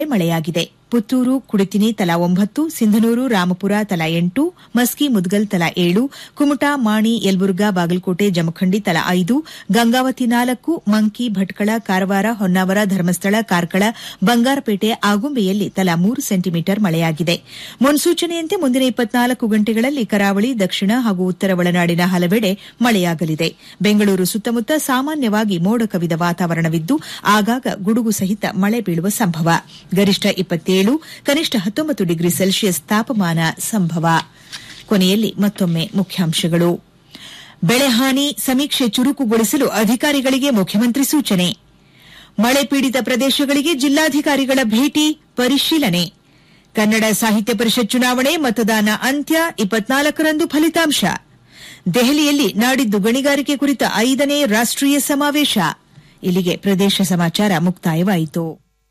ಮಳೆಯಾಗಿದೆ ಪುತ್ತೂರು ಕುಡಿತಿನಿ ತಲಾ ಒಂಬತ್ತು ಸಿಂಧನೂರು ರಾಮಪುರ ತಲಾ ಎಂಟು ಮಸ್ಕಿ ಮುದ್ಗಲ್ ತಲಾ ಏಳು ಕುಮಟಾ ಮಾಣಿ ಯಲಬುರ್ಗಾ ಬಾಗಲಕೋಟೆ ಜಮಖಂಡಿ ತಲಾ ಐದು ಗಂಗಾವತಿ ನಾಲ್ಕು ಮಂಕಿ ಭಟ್ಕಳ ಕಾರವಾರ ಹೊನ್ನಾವರ ಧರ್ಮಸ್ಥಳ ಕಾರ್ಕಳ ಬಂಗಾರಪೇಟೆ ಆಗುಂಬೆಯಲ್ಲಿ ತಲಾ ಮೂರು ಸೆಂಟಿಮೀಟರ್ ಮಳೆಯಾಗಿದೆ ಮುನ್ಸೂಚನೆಯಂತೆ ಮುಂದಿನ ಇಪ್ಪತ್ನಾಲ್ಕು ಗಂಟೆಗಳಲ್ಲಿ ಕರಾವಳಿ ದಕ್ಷಿಣ ಹಾಗೂ ಉತ್ತರ ಒಳನಾಡಿನ ಹಲವೆಡೆ ಮಳೆಯಾಗಲಿದೆ ಬೆಂಗಳೂರು ಸುತ್ತಮುತ್ತ ಸಾಮಾನ್ಯವಾಗಿ ಮೋಡ ಕವಿದ ವಾತಾವರಣವಿದ್ದು ಆಗಾಗ ಗುಡುಗು ಸಹಿತ ಮಳೆ ಬೀಳುವ ಸಂಭವ ಗರಿಷ್ಠ ಇಪ್ಪತ್ತೇಳು ಕನಿಷ್ಠ ಹತ್ತೊಂಬತ್ತು ಡಿಗ್ರಿ ಸೆಲ್ಸಿಯಸ್ ತಾಪಮಾನ ಸಂಭವ ಕೊನೆಯಲ್ಲಿ ಮತ್ತೊಮ್ಮೆ ಮುಖ್ಯಾಂಶಗಳು ಬೆಳೆಹಾನಿ ಸಮೀಕ್ಷೆ ಚುರುಕುಗೊಳಿಸಲು ಅಧಿಕಾರಿಗಳಿಗೆ ಮುಖ್ಯಮಂತ್ರಿ ಸೂಚನೆ ಮಳೆ ಪೀಡಿತ ಪ್ರದೇಶಗಳಿಗೆ ಜಿಲ್ಲಾಧಿಕಾರಿಗಳ ಭೇಟಿ ಪರಿಶೀಲನೆ ಕನ್ನಡ ಸಾಹಿತ್ಯ ಪರಿಷತ್ ಚುನಾವಣೆ ಮತದಾನ ಅಂತ್ಯ ಇಪ್ಪತ್ನಾಲ್ಕರಂದು ಫಲಿತಾಂಶ ದೆಹಲಿಯಲ್ಲಿ ನಾಡಿದ್ದು ಗಣಿಗಾರಿಕೆ ಕುರಿತ ಐದನೇ ರಾಷ್ಟೀಯ ಸಮಾವೇಶ ಇಲ್ಲಿಗೆ ಪ್ರದೇಶ ಸಮಾಚಾರ ಮುಕ್ತಾಯವಾಯಿತು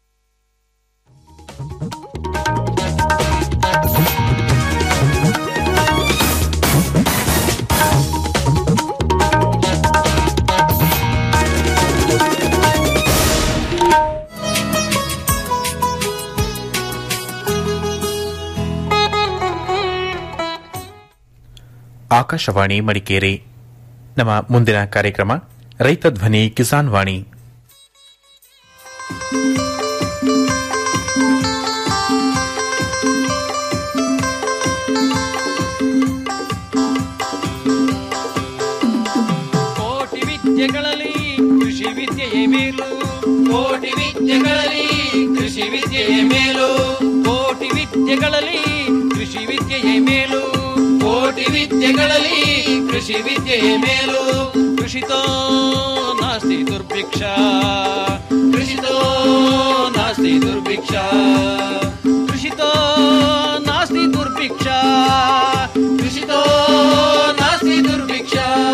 ಆಕಾಶವಾಣಿ ಮಡಿಕೇರಿ ನಮ್ಮ ಮುಂದಿನ ಕಾರ್ಯಕ್ರಮ ರೈತ ಧ್ವನಿ ಕಿಸಾನ್ ವಾಣಿ ಕೋಟಿ ವಿದ್ಯೆಗಳಲ್ಲಿ ಕೃಷಿ ವಿದ್ಯೆಯೇ ಮೇಲು ಕೋಟಿ ವಿದ್ಯೆಗಳಲ್ಲಿ ಕೃಷಿ ವಿದ್ಯೆಯೇ ಮೇಲು ಕೋಟಿ ವಿದ್ಯೆಗಳಲ್ಲಿ ಕೃಷಿ ವಿದ್ಯೆಯೇ ಮೇಲು ಕೋಟಿ ವಿದ್ಯೆಗಳಲ್ಲಿ ಕೃಷಿ ವಿದ್ಯೆಯೇ ಮೇಲು ಕೃಷಿತೋ ನಾಸ್ತಿ ದುರ್ಭಿಕ್ಷ ಕೃಷಿತೋ ನಾಸ್ತಿ ದುರ್ಭಿಕ್ಷ ಕೃಷಿತೋ ನಾಸ್ತಿ ದುರ್ಭಿಕ್ಷ ಕೃಷಿತೋ ನಾಸ್ತಿ ದುರ್ಭಿಕ್ಷ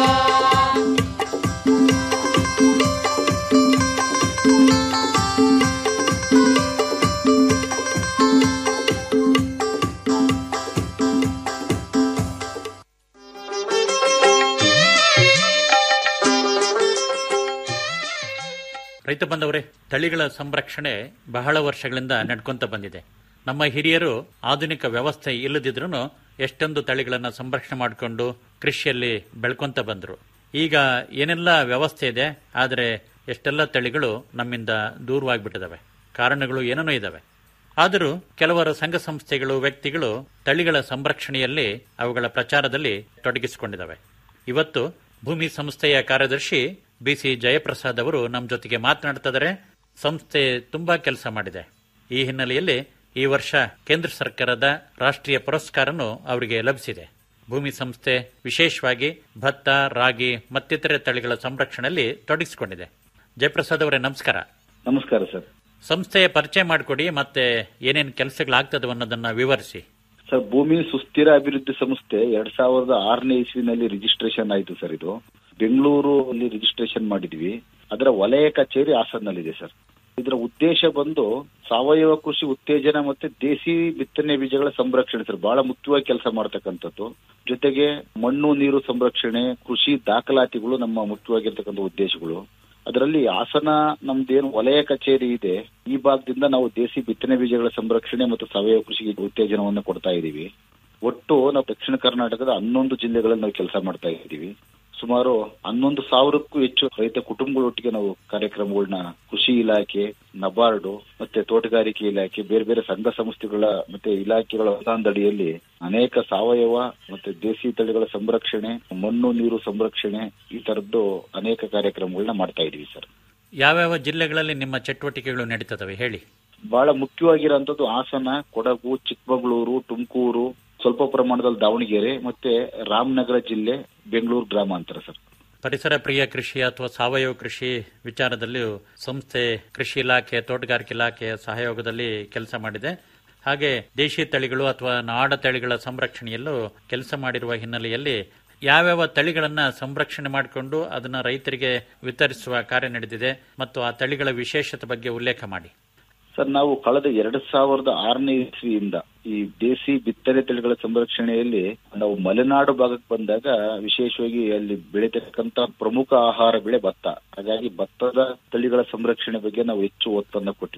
ರೈತ ಬಂದವರೇ ತಳಿಗಳ ಸಂರಕ್ಷಣೆ ಬಹಳ ವರ್ಷಗಳಿಂದ ನಡ್ಕೊಂತ ಬಂದಿದೆ ನಮ್ಮ ಹಿರಿಯರು ಆಧುನಿಕ ವ್ಯವಸ್ಥೆ ಇಲ್ಲದಿದ್ರೂ ಎಷ್ಟೊಂದು ತಳಿಗಳನ್ನ ಸಂರಕ್ಷಣೆ ಮಾಡಿಕೊಂಡು ಕೃಷಿಯಲ್ಲಿ ಬೆಳ್ಕೊಂತ ಬಂದರು ಈಗ ಏನೆಲ್ಲ ವ್ಯವಸ್ಥೆ ಇದೆ ಆದರೆ ಎಷ್ಟೆಲ್ಲ ತಳಿಗಳು ನಮ್ಮಿಂದ ದೂರವಾಗಿಬಿಟ್ಟಿದಾವೆ ಕಾರಣಗಳು ಏನೇನೋ ಇದಾವೆ ಆದರೂ ಕೆಲವರು ಸಂಘ ಸಂಸ್ಥೆಗಳು ವ್ಯಕ್ತಿಗಳು ತಳಿಗಳ ಸಂರಕ್ಷಣೆಯಲ್ಲಿ ಅವುಗಳ ಪ್ರಚಾರದಲ್ಲಿ ತೊಡಗಿಸಿಕೊಂಡಿದ್ದಾವೆ ಇವತ್ತು ಭೂಮಿ ಸಂಸ್ಥೆಯ ಕಾರ್ಯದರ್ಶಿ ಬಿಸಿ ಜಯಪ್ರಸಾದ್ ಅವರು ನಮ್ಮ ಜೊತೆಗೆ ಮಾತನಾಡ್ತಿದ್ದಾರೆ ಸಂಸ್ಥೆ ತುಂಬಾ ಕೆಲಸ ಮಾಡಿದೆ ಈ ಹಿನ್ನೆಲೆಯಲ್ಲಿ ಈ ವರ್ಷ ಕೇಂದ್ರ ಸರ್ಕಾರದ ರಾಷ್ಟ್ರೀಯ ಪುರಸ್ಕಾರನು ಅವರಿಗೆ ಲಭಿಸಿದೆ ಭೂಮಿ ಸಂಸ್ಥೆ ವಿಶೇಷವಾಗಿ ಭತ್ತ ರಾಗಿ ಮತ್ತಿತರೆ ತಳಿಗಳ ಸಂರಕ್ಷಣೆಯಲ್ಲಿ ತೊಡಗಿಸಿಕೊಂಡಿದೆ ಜಯಪ್ರಸಾದ್ ಅವರೇ ನಮಸ್ಕಾರ ನಮಸ್ಕಾರ ಸರ್ ಸಂಸ್ಥೆಯ ಪರಿಚಯ ಮಾಡಿಕೊಡಿ ಮತ್ತೆ ಏನೇನು ಕೆಲಸಗಳಾಗ್ತದೆ ಅನ್ನೋದನ್ನ ವಿವರಿಸಿ ಸರ್ ಭೂಮಿ ಸುಸ್ಥಿರ ಅಭಿವೃದ್ಧಿ ಸಂಸ್ಥೆ ಎರಡ್ ಸಾವಿರದ ಆರನೇ ಇಸ್ವಿನಲ್ಲಿ ರಿಜಿಸ್ಟ್ರೇಷನ್ ಆಯಿತು ಸರ್ ಇದು ಬೆಂಗಳೂರು ಅಲ್ಲಿ ರಿಜಿಸ್ಟ್ರೇಷನ್ ಮಾಡಿದ್ವಿ ಅದರ ವಲಯ ಕಚೇರಿ ಹಾಸನ್ನಲ್ಲಿದೆ ಸರ್ ಇದರ ಉದ್ದೇಶ ಬಂದು ಸಾವಯವ ಕೃಷಿ ಉತ್ತೇಜನ ಮತ್ತೆ ದೇಸಿ ಬಿತ್ತನೆ ಬೀಜಗಳ ಸಂರಕ್ಷಣೆ ಸರ್ ಬಹಳ ಮುಖ್ಯವಾಗಿ ಕೆಲಸ ಮಾಡ್ತಕ್ಕಂಥದ್ದು ಜೊತೆಗೆ ಮಣ್ಣು ನೀರು ಸಂರಕ್ಷಣೆ ಕೃಷಿ ದಾಖಲಾತಿಗಳು ನಮ್ಮ ಮುಖ್ಯವಾಗಿರ್ತಕ್ಕಂಥ ಉದ್ದೇಶಗಳು ಅದರಲ್ಲಿ ಹಾಸನ ನಮ್ದೇನು ವಲಯ ಕಚೇರಿ ಇದೆ ಈ ಭಾಗದಿಂದ ನಾವು ದೇಸಿ ಬಿತ್ತನೆ ಬೀಜಗಳ ಸಂರಕ್ಷಣೆ ಮತ್ತು ಸಾವಯವ ಕೃಷಿಗೆ ಉತ್ತೇಜನವನ್ನು ಕೊಡ್ತಾ ಇದ್ದೀವಿ ಒಟ್ಟು ನಾವು ದಕ್ಷಿಣ ಕರ್ನಾಟಕದ ಹನ್ನೊಂದು ಜಿಲ್ಲೆಗಳಲ್ಲಿ ನಾವು ಕೆಲಸ ಮಾಡ್ತಾ ಇದ್ದೀವಿ ಸುಮಾರು ಹನ್ನೊಂದು ಸಾವಿರಕ್ಕೂ ಹೆಚ್ಚು ರೈತ ಕುಟುಂಬಗಳೊಟ್ಟಿಗೆ ನಾವು ಕಾರ್ಯಕ್ರಮಗಳನ್ನ ಕೃಷಿ ಇಲಾಖೆ ನಬಾರ್ಡು ಮತ್ತೆ ತೋಟಗಾರಿಕೆ ಇಲಾಖೆ ಬೇರೆ ಬೇರೆ ಸಂಘ ಸಂಸ್ಥೆಗಳ ಮತ್ತೆ ಇಲಾಖೆಗಳ ಅಡಿಯಲ್ಲಿ ಅನೇಕ ಸಾವಯವ ಮತ್ತೆ ದೇಸಿ ತಳಿಗಳ ಸಂರಕ್ಷಣೆ ಮಣ್ಣು ನೀರು ಸಂರಕ್ಷಣೆ ಈ ತರದ್ದು ಅನೇಕ ಕಾರ್ಯಕ್ರಮಗಳನ್ನ ಮಾಡ್ತಾ ಇದೀವಿ ಸರ್ ಯಾವ್ಯಾವ ಜಿಲ್ಲೆಗಳಲ್ಲಿ ನಿಮ್ಮ ಚಟುವಟಿಕೆಗಳು ನಡೀತದವೆ ಹೇಳಿ ಬಹಳ ಮುಖ್ಯವಾಗಿರೋಂಥದ್ದು ಹಾಸನ ಕೊಡಗು ಚಿಕ್ಕಮಗಳೂರು ತುಮಕೂರು ಸ್ವಲ್ಪ ಪ್ರಮಾಣದಲ್ಲಿ ದಾವಣಗೆರೆ ಮತ್ತೆ ರಾಮನಗರ ಜಿಲ್ಲೆ ಬೆಂಗಳೂರು ಗ್ರಾಮಾಂತರ ಸರ್ ಪರಿಸರ ಪ್ರಿಯ ಕೃಷಿ ಅಥವಾ ಸಾವಯವ ಕೃಷಿ ವಿಚಾರದಲ್ಲಿ ಸಂಸ್ಥೆ ಕೃಷಿ ಇಲಾಖೆ ತೋಟಗಾರಿಕೆ ಇಲಾಖೆಯ ಸಹಯೋಗದಲ್ಲಿ ಕೆಲಸ ಮಾಡಿದೆ ಹಾಗೆ ದೇಶಿ ತಳಿಗಳು ಅಥವಾ ನಾಡ ತಳಿಗಳ ಸಂರಕ್ಷಣೆಯಲ್ಲೂ ಕೆಲಸ ಮಾಡಿರುವ ಹಿನ್ನೆಲೆಯಲ್ಲಿ ಯಾವ್ಯಾವ ತಳಿಗಳನ್ನ ಸಂರಕ್ಷಣೆ ಮಾಡಿಕೊಂಡು ಅದನ್ನ ರೈತರಿಗೆ ವಿತರಿಸುವ ಕಾರ್ಯ ನಡೆದಿದೆ ಮತ್ತು ಆ ತಳಿಗಳ ವಿಶೇಷತೆ ಬಗ್ಗೆ ಉಲ್ಲೇಖ ಮಾಡಿ ಸರ್ ನಾವು ಕಳೆದ ಎರಡ್ ಸಾವಿರದ ಆರನೇ ಇಸ್ವಿಯಿಂದ ಈ ದೇಸಿ ಬಿತ್ತನೆ ತಳಿಗಳ ಸಂರಕ್ಷಣೆಯಲ್ಲಿ ನಾವು ಮಲೆನಾಡು ಭಾಗಕ್ಕೆ ಬಂದಾಗ ವಿಶೇಷವಾಗಿ ಅಲ್ಲಿ ಬೆಳೀತಕ್ಕಂತ ಪ್ರಮುಖ ಆಹಾರ ಬೆಳೆ ಭತ್ತ ಹಾಗಾಗಿ ಭತ್ತದ ತಳಿಗಳ ಸಂರಕ್ಷಣೆ ಬಗ್ಗೆ ನಾವು ಹೆಚ್ಚು ಒತ್ತನ್ನು ಕೊಟ್ವಿ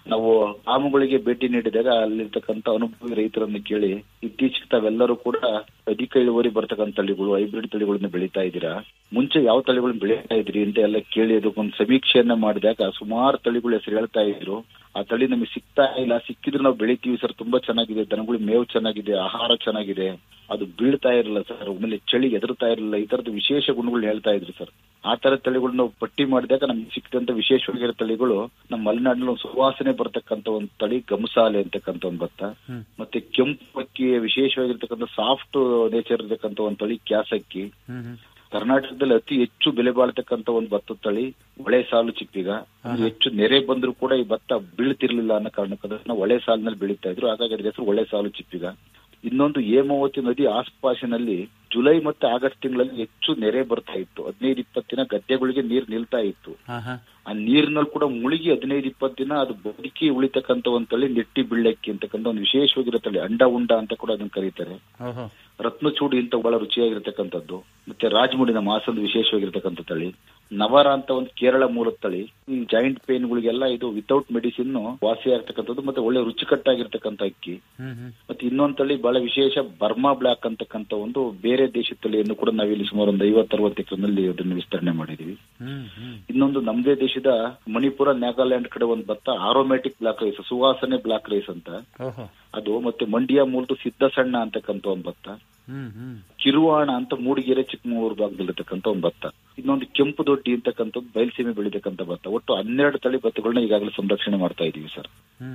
ನಾವು ಫಾರ್ಮ್ಗಳಿಗೆ ಭೇಟಿ ನೀಡಿದಾಗ ಅಲ್ಲಿರ್ತಕ್ಕಂಥ ಅನುಭವಿ ರೈತರನ್ನು ಕೇಳಿ ಇತ್ತೀಚೆಗೆ ತಾವೆಲ್ಲರೂ ಕೂಡ ಅಧಿಕ ಇಳುವರಿ ಬರ್ತಕ್ಕಂಥ ತಳಿಗಳು ಹೈಬ್ರಿಡ್ ತಳಿಗಳನ್ನ ಬೆಳೀತಾ ಇದ್ದೀರಾ ಮುಂಚೆ ಯಾವ ತಳಿಗಳನ್ನ ಬೆಳೀತಾ ಇದ್ರಿ ಅಂತ ಎಲ್ಲ ಕೇಳಿ ಅದಕ್ಕೊಂದು ಸಮೀಕ್ಷೆಯನ್ನ ಮಾಡಿದಾಗ ಸುಮಾರು ತಳಿಗಳು ಹೆಸರು ಹೇಳ್ತಾ ಇದ್ರು ಆ ತಳಿ ನಮಗೆ ಸಿಗ್ತಾ ಇಲ್ಲ ಸಿಕ್ಕಿದ್ರೆ ನಾವು ಬೆಳಿತೀವಿ ಸರ್ ತುಂಬಾ ಚೆನ್ನಾಗಿದೆ ದನಗಳು ಮೇವು ಚೆನ್ನಾಗಿದೆ ಆಹಾರ ಚೆನ್ನಾಗಿದೆ ಅದು ಬೀಳ್ತಾ ಇರಲಿಲ್ಲ ಸರ್ ಆಮೇಲೆ ಚಳಿ ಎದುರ್ತಾ ಇರಲಿಲ್ಲ ಈ ತರದ ವಿಶೇಷ ಗುಣಗಳು ಹೇಳ್ತಾ ಇದ್ರು ಸರ್ ಆ ತರ ತಳಿಗಳು ನಾವು ಪಟ್ಟಿ ಮಾಡಿದಾಗ ನಮ್ಗೆ ಸಿಕ್ಕಿದಂತ ವಿಶೇಷವಾಗಿರೋ ತಳಿಗಳು ನಮ್ಮ ಮಲೆನಾಡಿನಲ್ಲಿ ಒಂದು ಸುವಾಸನೆ ಬರ್ತಕ್ಕಂತ ಒಂದು ತಳಿ ಗಮಸಾಲೆ ಅಂತಕ್ಕಂಥ ಒಂದು ಭತ್ತ ಮತ್ತೆ ಕೆಂಪು ಅಕ್ಕಿ ವಿಶೇಷವಾಗಿರ್ತಕ್ಕಂಥ ಸಾಫ್ಟ್ ನೇಚರ್ ಇರತಕ್ಕಂಥ ಒಂದು ತಳಿ ಕ್ಯಾಸಕ್ಕಿ ಕರ್ನಾಟಕದಲ್ಲಿ ಅತಿ ಹೆಚ್ಚು ಬೆಲೆ ಬಾಳ್ತಕ್ಕಂತ ಒಂದು ಭತ್ತದ ತಳಿ ಒಳೆ ಸಾಲು ಚಿಪ್ಪಿಗ ಅಂದ್ರೆ ಹೆಚ್ಚು ನೆರೆ ಬಂದ್ರು ಕೂಡ ಈ ಭತ್ತ ಬೀಳ್ತಿರ್ಲಿಲ್ಲ ಅನ್ನೋ ಕಾರಣಕ್ಕೆ ಅದನ್ನ ಒಳೆ ಸಾಲಿನಲ್ಲಿ ಬೆಳೀತಾ ಇದ್ರು ಹಾಗಾಗಿ ಅದ್ರ ಹೆಸರು ಒಳೆ ಸಾಲು ಚಿಪ್ಪಿಗ ಇನ್ನೊಂದು ಹೇಮಾವತಿ ನದಿ ಆಸ್ಪಾಸಿನಲ್ಲಿ ಜುಲೈ ಮತ್ತೆ ಆಗಸ್ಟ್ ತಿಂಗಳಲ್ಲಿ ಹೆಚ್ಚು ನೆರೆ ಬರ್ತಾ ಇತ್ತು ಹದಿನೈದು ಇಪ್ಪತ್ತು ದಿನ ಗದ್ದೆಗಳಿಗೆ ನೀರು ನಿಲ್ತಾ ಇತ್ತು ಆ ನೀರಿನಲ್ಲಿ ಕೂಡ ಮುಳುಗಿ ಹದಿನೈದು ಇಪ್ಪತ್ತು ದಿನ ಅದು ಬದುಕಿ ಉಳಿತಕ್ಕಂತ ಒಂದ್ ತಳಿ ನೆಟ್ಟಿ ಬೀಳಕ್ಕಿ ಅಂತಕ್ಕಂಥ ಒಂದು ವಿಶೇಷವಾಗಿರೋ ತಳಿ ಅಂಡ ಉಂಡ ಅಂತ ಕೂಡ ಅದನ್ನ ಕರೀತಾರೆ ರತ್ನಚೂಡಿ ಅಂತ ಬಹಳ ರುಚಿಯಾಗಿರ್ತಕ್ಕಂಥದ್ದು ಮತ್ತೆ ರಾಜಮುಡಿನ ಮಾಸಂದು ವಿಶೇಷವಾಗಿರ್ತಕ್ಕಂಥ ತಳಿ ನವರ ಅಂತ ಒಂದು ಕೇರಳ ಮೂಲದ ತಳಿ ಈ ಜಾಯಿಂಟ್ ಪೇನ್ಗಳಿಗೆಲ್ಲ ಇದು ವಿತೌಟ್ ಮೆಡಿಸಿನ್ ವಾಸಿ ಆಗ್ತಕ್ಕಂಥದ್ದು ಮತ್ತೆ ಒಳ್ಳೆ ರುಚಿಕಟ್ಟಾಗಿರ್ತಕ್ಕಂಥ ಅಕ್ಕಿ ಮತ್ತೆ ಇನ್ನೊಂದ್ ತಳಿ ಬಹಳ ವಿಶೇಷ ಬರ್ಮಾ ಬ್ಲಾಕ್ ಅಂತಕ್ಕಂಥ ಒಂದು ಬೇರೆ ದೇಶದ ತಳಿಯನ್ನು ಕೂಡ ನಾವಿಲ್ಲಿ ಸುಮಾರು ಒಂದು ಐವತ್ತು ಅರವತ್ತು ಎಕರೆನಲ್ಲಿ ಅದನ್ನು ವಿಸ್ತರಣೆ ಮಾಡಿದೀವಿ ಇನ್ನೊಂದು ನಮ್ಮದೇ ದೇಶದ ಮಣಿಪುರ ನಾಗಾಲ್ಯಾಂಡ್ ಕಡೆ ಒಂದು ಭತ್ತ ಆರೋಮ್ಯಾಟಿಕ್ ಬ್ಲಾಕ್ ರೈಸ್ ಸುವಾಸನೆ ಬ್ಲಾಕ್ ರೈಸ್ ಅಂತ ಅದು ಮತ್ತೆ ಮಂಡ್ಯ ಮೂಲದ ಸಿದ್ಧ ಸಣ್ಣ ಅಂತಕ್ಕಂಥ ಒಂದು ಭತ್ತ ಕಿರುವಾಣ ಅಂತ ಮೂಡಿಗೆರೆ ಚಿಕ್ಕಮಗಳೂರು ಭಾಗದಲ್ಲಿರ್ತಕ್ಕಂಥ ಒಂದು ಭತ್ತ ಇನ್ನೊಂದು ಕೆಂಪು ದೊಡ್ಡಿ ಅಂತಕ್ಕಂಥದ್ದು ಬಯಲ್ಸೀಮೆ ಬೆಳೀತಕ್ಕಂಥ ಭತ್ತ ಒಟ್ಟು ಹನ್ನೆರಡು ತಳಿ ಭತ್ತಗಳನ್ನ ಈಗಾಗಲೇ ಸಂರಕ್ಷಣೆ ಮಾಡ್ತಾ ಇದೀವಿ ಸರ್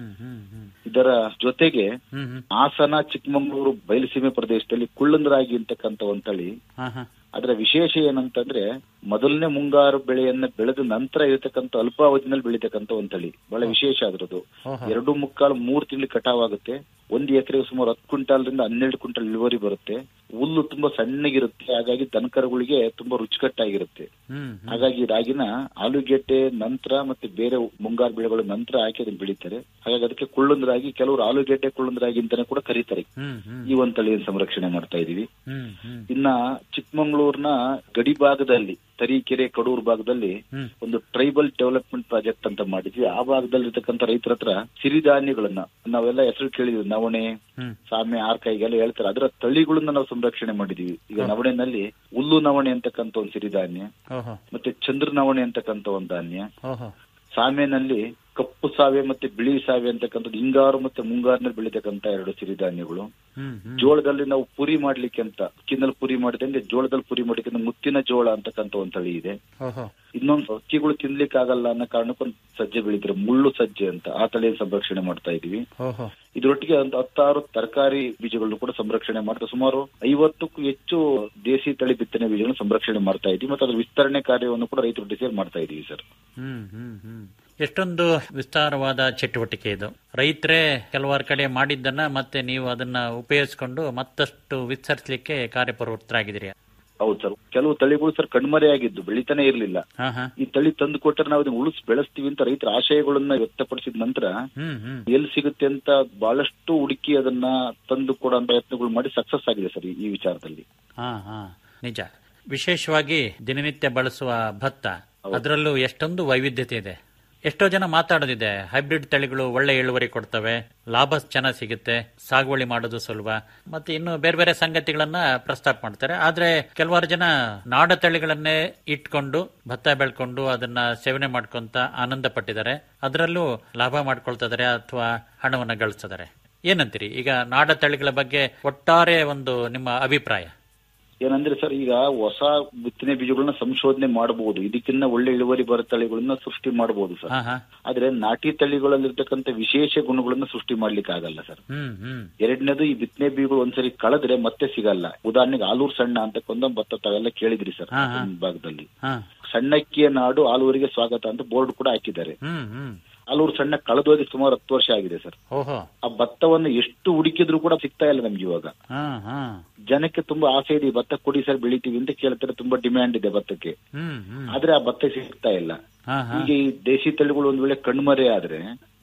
ಇದರ ಜೊತೆಗೆ ಹಾಸನ ಚಿಕ್ಕಮಗಳೂರು ಬಯಲುಸೀಮೆ ಪ್ರದೇಶದಲ್ಲಿ ಕುಳ್ಳಂದರಾಗಿ ಅಂತಕ್ಕಂಥ ಒಂದ್ ತಳಿ ಅದರ ವಿಶೇಷ ಏನಂತಂದ್ರೆ ಮೊದಲನೇ ಮುಂಗಾರು ಬೆಳೆಯನ್ನ ಬೆಳೆದ ನಂತರ ಇರತಕ್ಕಂತ ಅಲ್ಪಾವಧಿನಲ್ಲಿ ಬೆಳೀತಕ್ಕಂತ ಒಂದ್ ತಳಿ ಬಹಳ ವಿಶೇಷ ಅದ್ರದ್ದು ಎರಡು ಮುಕ್ಕಾಲು ಮೂರು ತಿಂಗಳು ಕಟಾವ್ ಆಗುತ್ತೆ ಒಂದು ಎಕರೆಗೆ ಸುಮಾರು ಹತ್ತು ಕ್ವಿಂಟಾಲ್ರಿಂದ ಹನ್ನೆರಡು ಕ್ವಿಂಟಲ್ ಇಳುವರಿ ಬರುತ್ತೆ ಹುಲ್ಲು ತುಂಬಾ ಸಣ್ಣಗಿರುತ್ತೆ ಹಾಗಾಗಿ ದನಕರುಗಳಿಗೆ ತುಂಬಾ ರುಚಿಕಟ್ಟಾಗಿರುತ್ತೆ ಹಾಗಾಗಿ ರಾಗಿನ ಆಲೂಗೆಡ್ಡೆ ನಂತರ ಮತ್ತೆ ಬೇರೆ ಮುಂಗಾರು ಬೆಳೆಗಳ ನಂತರ ಹಾಕಿ ಅದನ್ನ ಬೆಳೀತಾರೆ ಹಾಗಾಗಿ ಅದಕ್ಕೆ ಕುಳ್ಳೊಂದು ರಾಗಿ ಕೆಲವರು ಆಲೂಗೆಡ್ಡೆ ಕುಳ್ಳೊಂದು ರಾಗಿ ಅಂತಾನೆ ಕೂಡ ಕರೀತಾರೆ ಈ ಒಂದ್ ತಳಿಯನ್ನು ಸಂರಕ್ಷಣೆ ಮಾಡ್ತಾ ಇದೀವಿ ಇನ್ನ ಚಿಕ್ಕಮಂಗ್ಳೂರ್ನ ಗಡಿ ಭಾಗದಲ್ಲಿ ತರೀಕೆರೆ ಕಡೂರು ಭಾಗದಲ್ಲಿ ಒಂದು ಟ್ರೈಬಲ್ ಡೆವಲಪ್ಮೆಂಟ್ ಪ್ರಾಜೆಕ್ಟ್ ಅಂತ ಮಾಡಿದ್ವಿ ಆ ಭಾಗದಲ್ಲಿ ಇರ್ತಕ್ಕಂಥ ರೈತರ ಹತ್ರ ಸಿರಿಧಾನ್ಯಗಳನ್ನ ನಾವೆಲ್ಲ ಹೆಸರು ಕೇಳಿದ್ವಿ ನವಣೆ ಸಾಮೆ ಆರ್ಕಾಯಿಗೆಲ್ಲ ಹೇಳ್ತಾರೆ ಅದರ ತಳಿಗಳನ್ನ ನಾವು ಸಂರಕ್ಷಣೆ ಮಾಡಿದೀವಿ ಈಗ ನವಣೆನಲ್ಲಿ ಹುಲ್ಲು ನವಣೆ ಅಂತಕ್ಕಂಥ ಒಂದು ಸಿರಿಧಾನ್ಯ ಮತ್ತೆ ಚಂದ್ರ ನವಣೆ ಅಂತಕ್ಕಂಥ ಒಂದು ಧಾನ್ಯ ಸಾಮೆನಲ್ಲಿ ಕಪ್ಪು ಸಾವೆ ಮತ್ತೆ ಬಿಳಿ ಸಾವೆ ಅಂತಕ್ಕಂಥದ್ದು ಹಿಂಗಾರು ಮತ್ತೆ ಮುಂಗಾರಿನಲ್ಲಿ ಬೆಳೀತಕ್ಕಂತ ಎರಡು ಸಿರಿಧಾನ್ಯಗಳು ಜೋಳದಲ್ಲಿ ನಾವು ಪುರಿ ಮಾಡ್ಲಿಕ್ಕೆ ಅಂತ ಅಕ್ಕಿನಲ್ಲಿ ಪುರಿ ಮಾಡಿದಂಗೆ ಜೋಳದಲ್ಲಿ ಪುರಿ ಮಾಡ್ಲಿಕ್ಕೆ ಮುತ್ತಿನ ಜೋಳ ಅಂತಕ್ಕಂಥ ಒಂದ್ ತಳಿ ಇದೆ ಇನ್ನೊಂದು ಅಕ್ಕಿಗಳು ತಿನ್ಲಿಕ್ಕೆ ಆಗಲ್ಲ ಅನ್ನೋ ಕಾರಣಕ್ಕೊಂದು ಸಜ್ಜೆ ಬೆಳಿತಾರೆ ಮುಳ್ಳು ಸಜ್ಜೆ ಅಂತ ಆ ತಳಿಯ ಸಂರಕ್ಷಣೆ ಮಾಡ್ತಾ ಇದೀವಿ ಇದರೊಟ್ಟಿಗೆ ಒಂದು ಹತ್ತಾರು ತರಕಾರಿ ಬೀಜಗಳನ್ನು ಕೂಡ ಸಂರಕ್ಷಣೆ ಮಾಡ್ತಾ ಸುಮಾರು ಐವತ್ತಕ್ಕೂ ಹೆಚ್ಚು ದೇಸಿ ತಳಿ ಬಿತ್ತನೆ ಬೀಜಗಳನ್ನು ಸಂರಕ್ಷಣೆ ಮಾಡ್ತಾ ಇದೀವಿ ಮತ್ತೆ ಅದರ ವಿಸ್ತರಣೆ ಕಾರ್ಯವನ್ನು ಕೂಡ ರೈತರು ಸೇರಿ ಮಾಡ್ತಾ ಇದೀವಿ ಸರ್ ಹ್ಮ್ ಹ್ಮ್ ಹ್ಮ್ ಎಷ್ಟೊಂದು ವಿಸ್ತಾರವಾದ ಚಟುವಟಿಕೆ ಇದು ರೈತರೇ ಕೆಲವಾರು ಕಡೆ ಮಾಡಿದ್ದನ್ನ ಮತ್ತೆ ನೀವು ಅದನ್ನ ಉಪಯೋಗಿಸಿಕೊಂಡು ಮತ್ತಷ್ಟು ವಿಸ್ತರಿಸಲಿಕ್ಕೆ ಕಾರ್ಯಪ್ರವೃತ್ತರಾಗಿದ್ದೀರಿ ಹೌದು ಸರ್ ಕೆಲವು ತಳಿಗಳು ಸರ್ ಕಣ್ಮರೆಯಾಗಿದ್ದು ಬೆಳಿತಾನೆ ಇರ್ಲಿಲ್ಲ ಹಾ ಹಾ ಈ ತಳಿ ತಂದು ಕೊಟ್ಟರೆ ನಾವು ಅದನ್ನ ಉಳಿಸಿ ಬೆಳೆಸ್ತೀವಿ ಅಂತ ರೈತರ ಆಶಯಗಳನ್ನ ವ್ಯಕ್ತಪಡಿಸಿದ ನಂತರ ಹ್ಮ್ ಹ್ಮ್ ಎಲ್ಲಿ ಸಿಗುತ್ತೆ ಅಂತ ಬಹಳಷ್ಟು ಹುಡುಕಿ ಅದನ್ನ ತಂದು ಕೊಡೋ ಪ್ರಯತ್ನಗಳು ಮಾಡಿ ಸಕ್ಸಸ್ ಆಗಿದೆ ಸರ್ ಈ- ಈ ವಿಚಾರದಲ್ಲಿ ಹಾ ಹಾ ನಿಜ ವಿಶೇಷವಾಗಿ ದಿನನಿತ್ಯ ಬಳಸುವ ಭತ್ತ ಅದರಲ್ಲೂ ಎಷ್ಟೊಂದು ವೈವಿಧ್ಯತೆ ಇದೆ ಎಷ್ಟೋ ಜನ ಮಾತಾಡೋದಿದೆ ಹೈಬ್ರಿಡ್ ತಳಿಗಳು ಒಳ್ಳೆ ಇಳುವರಿ ಕೊಡ್ತವೆ ಲಾಭ ಚೆನ್ನಾಗಿ ಸಿಗುತ್ತೆ ಸಾಗುವಳಿ ಮಾಡೋದು ಸುಲಭ ಮತ್ತೆ ಇನ್ನು ಬೇರೆ ಬೇರೆ ಸಂಗತಿಗಳನ್ನ ಪ್ರಸ್ತಾಪ ಮಾಡ್ತಾರೆ ಆದ್ರೆ ಕೆಲವಾರು ಜನ ನಾಡ ತಳಿಗಳನ್ನೇ ಇಟ್ಕೊಂಡು ಭತ್ತ ಬೆಳ್ಕೊಂಡು ಅದನ್ನ ಸೇವನೆ ಮಾಡ್ಕೊಂತ ಆನಂದ ಪಟ್ಟಿದ್ದಾರೆ ಅದರಲ್ಲೂ ಲಾಭ ಮಾಡ್ಕೊಳ್ತಿದ್ದಾರೆ ಅಥವಾ ಹಣವನ್ನ ಗಳಿಸ್ತಿದ್ದಾರೆ ಏನಂತೀರಿ ಈಗ ನಾಡ ತಳಿಗಳ ಬಗ್ಗೆ ಒಟ್ಟಾರೆ ಒಂದು ನಿಮ್ಮ ಅಭಿಪ್ರಾಯ ಏನಂದ್ರೆ ಸರ್ ಈಗ ಹೊಸ ಬಿತ್ತನೆ ಬೀಜಗಳನ್ನ ಸಂಶೋಧನೆ ಮಾಡಬಹುದು ಇದಕ್ಕಿನ್ನ ಒಳ್ಳೆ ಇಳುವರಿ ಬರೋ ತಳಿಗಳನ್ನ ಸೃಷ್ಟಿ ಮಾಡಬಹುದು ಸರ್ ಹಾ ಹಾ ಆದ್ರೆ ನಾಟಿ ತಳಿಗಳಲ್ಲಿರ್ತಕ್ಕಂಥ ವಿಶೇಷ ಗುಣಗಳನ್ನ ಸೃಷ್ಟಿ ಮಾಡ್ಲಿಕ್ಕೆ ಆಗಲ್ಲ ಸರ್ ಹ್ಮ್ ಹ್ಮ್ ಎರಡನೇದು ಈ ಬಿತ್ತನೆ ಬೀಜಗಳು ಒಂದ್ಸರಿ ಕಳೆದ್ರೆ ಮತ್ತೆ ಸಿಗಲ್ಲ ಉದಾಹರಣೆಗೆ ಆಲೂರು ಸಣ್ಣ ಅಂತಕ್ಕೊಂದು ಭತ್ತ ತಾವೆಲ್ಲ ಕೇಳಿದ್ರಿ ಸರ್ ಹಾ, ಹಾ. ನಮ್ಮ ಭಾಗದಲ್ಲಿ ಹಾ ಸಣ್ಣಕ್ಕಿಯ ನಾಡು ಆಲೂರಿಗೆ ಸ್ವಾಗತ ಅಂತ ಬೋರ್ಡ್ ಕೂಡ ಹಾಕಿದ್ದಾರೆ ಹ್ಮ್ ಹ್ಮ್ ಆಲೂರು ಸಣ್ಣ ಕಳೆದೋಗಿ ಸುಮಾರು ಹತ್ತು ವರ್ಷ ಆಗಿದೆ ಸರ್ ಓಹೋ ಆ ಭತ್ತವನ್ನು ಎಷ್ಟು ಹುಡುಕಿದ್ರು ಕೂಡ ಸಿಗ್ತಾ ಇಲ್ಲ ನಮ್ಗೆ ಇವಾಗ ಹಾ ಹಾ ಜನಕ್ಕೆ ತುಂಬಾ ಆಸೆ ಇದೆ ಈ ಭತ್ತ ಕೊಡಿ ಸರ್ ಬೆಳಿತೀವಿ ಅಂತ ಕೇಳ್ತಾರೆ ತುಂಬಾ ಡಿಮ್ಯಾಂಡ್ ಇದೆ ಭತ್ತಕ್ಕೆ ಹ್ಮ್ ಹ್ಮ್ ಆದ್ರೆ ಆ ಭತ್ತ ಸಿಗ್ತಾ ಇಲ್ಲ ಹಾ ಹಾ ಈಗ ಈ ದೇಸಿ ತಳಿಗಳು ಒಂದ್ ವೇಳೆ ಕಣ್ಮರೆ ಆದ್ರೆ